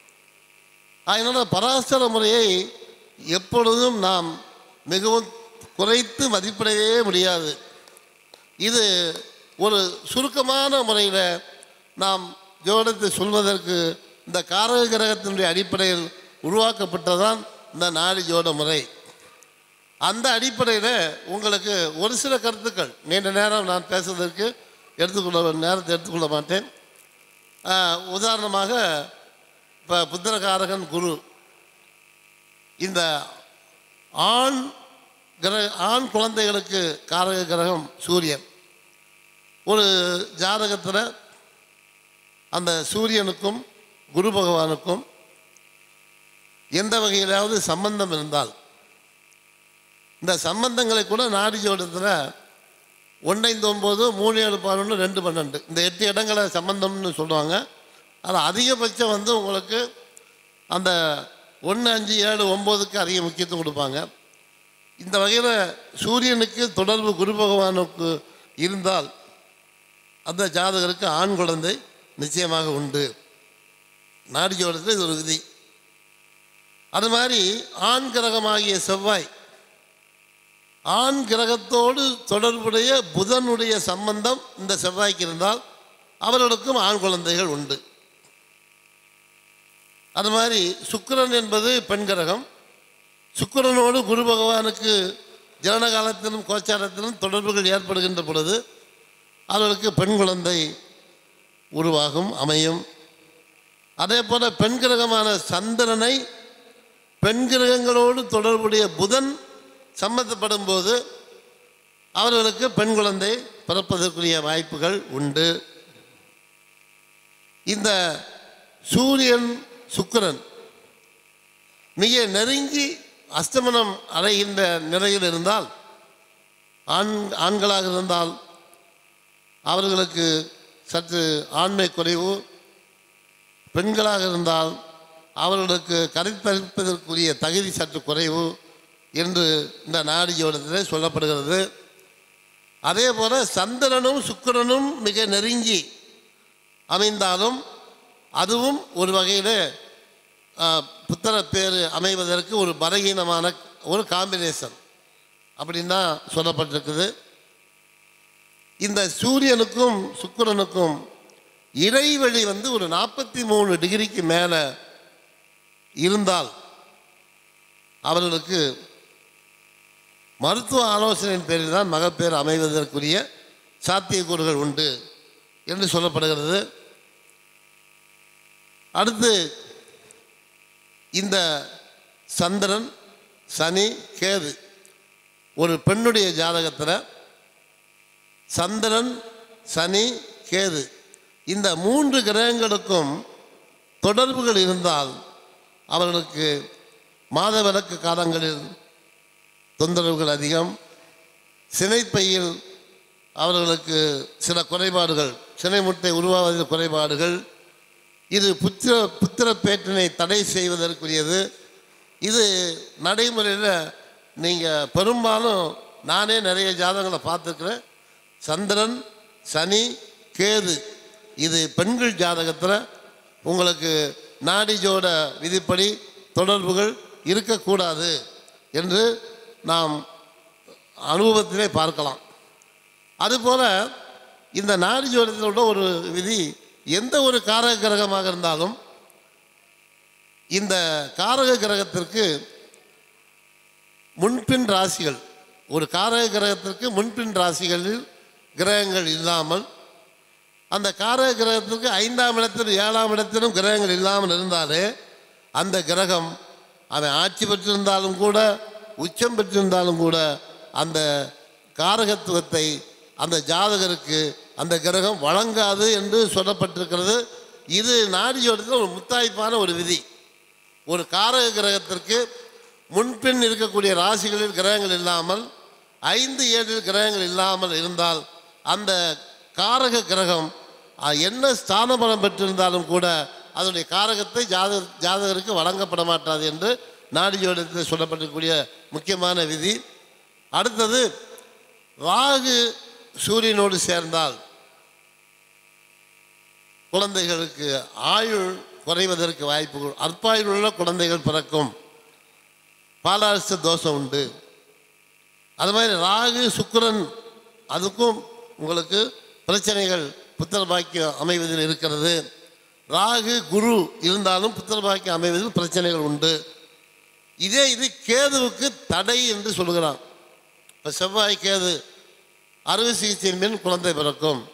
அதனால் பராசர முறையை எப்பொழுதும் நாம் மிகவும் குறைத்து மதிப்பிடவே முடியாது இது ஒரு சுருக்கமான முறையில் நாம் ஜோடத்தை சொல்வதற்கு இந்த காரக கிரகத்தினுடைய அடிப்படையில் உருவாக்கப்பட்டதான் இந்த நாடி ஜோட முறை அந்த அடிப்படையில் உங்களுக்கு ஒரு சில கருத்துக்கள் நீண்ட நேரம் நான் பேசுவதற்கு எடுத்துக்கொள்ள நேரத்தை எடுத்துக்கொள்ள மாட்டேன் ஆஹ், உதாரணமாக இப்போ புத்திரகாரகன் குரு இந்த ஆண் கிரக ஆண் குழந்தைகளுக்கு காரக கிரகம் சூரியன் ஒரு ஜாதகத்தில் அந்த சூரியனுக்கும் குரு பகவானுக்கும் எந்த வகையிலாவது சம்பந்தம் இருந்தால் இந்த சம்பந்தங்களை கூட நாடி ஜோடத்தில் ஒன்றைந்து ஒம்பது மூணு ஏழு பதினொன்று ரெண்டு பன்னெண்டு இந்த எட்டு இடங்களை சம்பந்தம்னு சொல்லுவாங்க அதில் அதிகபட்சம் வந்து உங்களுக்கு அந்த ஒன்று அஞ்சு ஏழு ஒம்போதுக்கு அதிக முக்கியத்துவம் கொடுப்பாங்க இந்த வகையில் சூரியனுக்கு தொடர்பு குரு பகவானுக்கு இருந்தால் அந்த ஜாதகருக்கு ஆண் குழந்தை நிச்சயமாக உண்டு நாடி ஜோடத்தில் இது ஒரு விதி அது மாதிரி ஆண் கிரகமாகிய செவ்வாய் ஆண் கிரகத்தோடு தொடர்புடைய புதனுடைய சம்பந்தம் இந்த செவ்வாய்க்கு இருந்தால் அவர்களுக்கும் ஆண் குழந்தைகள் உண்டு அது மாதிரி சுக்கிரன் என்பது பெண் கிரகம் சுக்கிரனோடு குரு பகவானுக்கு ஜனன காலத்திலும் கோச்சாரத்திலும் தொடர்புகள் ஏற்படுகின்ற பொழுது அவர்களுக்கு பெண் குழந்தை உருவாகும் அமையும் அதே போல பெண் கிரகமான சந்திரனை பெண் கிரகங்களோடு தொடர்புடைய புதன் சம்மந்தப்படும் போது அவர்களுக்கு பெண் குழந்தை பிறப்பதற்குரிய வாய்ப்புகள் உண்டு இந்த சூரியன் சுக்கிரன் மிக நெருங்கி அஸ்தமனம் அடைகின்ற நிலையில் இருந்தால் ஆண் ஆண்களாக இருந்தால் அவர்களுக்கு சற்று ஆண்மை குறைவு பெண்களாக இருந்தால் அவர்களுக்கு கருத்தரிப்பதற்குரிய தகுதி சற்று குறைவு என்று இந்த நாடி ஜோடத்தில் சொல்லப்படுகிறது அதே போல சந்திரனும் சுக்கிரனும் மிக நெருங்கி அமைந்தாலும் அதுவும் ஒரு வகையில் புத்தர பேர் அமைவதற்கு ஒரு பலகீனமான ஒரு காம்பினேஷன் அப்படின்னு தான் சொல்லப்பட்டிருக்குது இந்த சூரியனுக்கும் சுக்கிரனுக்கும் இடைவெளி வந்து ஒரு நாற்பத்தி மூணு டிகிரிக்கு மேலே இருந்தால் அவர்களுக்கு மருத்துவ ஆலோசனையின் பேரில் தான் மகப்பேறு அமைவதற்குரிய சாத்தியக்கூறுகள் உண்டு என்று சொல்லப்படுகிறது அடுத்து இந்த சந்திரன் சனி கேது ஒரு பெண்ணுடைய ஜாதகத்தில் சந்திரன் சனி கேது இந்த மூன்று கிரகங்களுக்கும் தொடர்புகள் இருந்தால் அவர்களுக்கு மாதவிலக்கு காலங்களில் தொந்தரவுகள் அதிகம் சினைப்பையில் அவர்களுக்கு சில குறைபாடுகள் சினை முட்டை உருவாவதில் குறைபாடுகள் இது புத்திர புத்திர பேட்டினை தடை செய்வதற்குரியது இது நடைமுறையில் நீங்கள் பெரும்பாலும் நானே நிறைய ஜாதகங்களை பார்த்துருக்குறேன் சந்திரன் சனி கேது இது பெண்கள் ஜாதகத்தில் உங்களுக்கு நாடிஜோட விதிப்படி தொடர்புகள் இருக்கக்கூடாது என்று நாம் அனுபவத்திலே பார்க்கலாம் அதுபோல் இந்த நாடி ஜோதிடத்தோட ஒரு விதி எந்த ஒரு காரக கிரகமாக இருந்தாலும் இந்த காரக கிரகத்திற்கு முன்பின் ராசிகள் ஒரு காரக கிரகத்திற்கு முன்பின் ராசிகளில் கிரகங்கள் இல்லாமல் அந்த காரக கிரகத்திற்கு ஐந்தாம் இடத்திலும் ஏழாம் இடத்திலும் கிரகங்கள் இல்லாமல் இருந்தாலே அந்த கிரகம் அவன் ஆட்சி பெற்றிருந்தாலும் கூட உச்சம் பெற்றிருந்தாலும் கூட அந்த காரகத்துவத்தை அந்த ஜாதகருக்கு அந்த கிரகம் வழங்காது என்று சொல்லப்பட்டிருக்கிறது இது நாடியோடத்தில் ஒரு முத்தாய்ப்பான ஒரு விதி ஒரு காரக கிரகத்திற்கு முன்பின் இருக்கக்கூடிய ராசிகளில் கிரகங்கள் இல்லாமல் ஐந்து ஏழில் கிரகங்கள் இல்லாமல் இருந்தால் அந்த காரக கிரகம் அஹ், என்ன ஸ்தான பலம் பெற்றிருந்தாலும் கூட அதனுடைய காரகத்தை ஜாத ஜாதகருக்கு வழங்கப்பட மாட்டாது என்று நாடியோடத்தில் சொல்லப்பட்டிருக்கக்கூடிய முக்கியமான விதி அடுத்தது ராகு சூரியனோடு சேர்ந்தால் குழந்தைகளுக்கு ஆயுள் குறைவதற்கு வாய்ப்பு அற்பாயுள்ள குழந்தைகள் பிறக்கும் பாலாரிச தோஷம் உண்டு அது மாதிரி ராகு சுக்கிரன் அதுக்கும் உங்களுக்கு பிரச்சனைகள் புத்திர பாக்கியம் அமைவதில் இருக்கிறது ராகு குரு இருந்தாலும் புத்திர பாக்கியம் அமைவதில் பிரச்சனைகள் உண்டு இதே இது கேதுவுக்கு தடை என்று சொல்கிறான் இப்போ செவ்வாய் கேது அறுவை சிகிச்சையின் பின் குழந்தை பிறக்கும்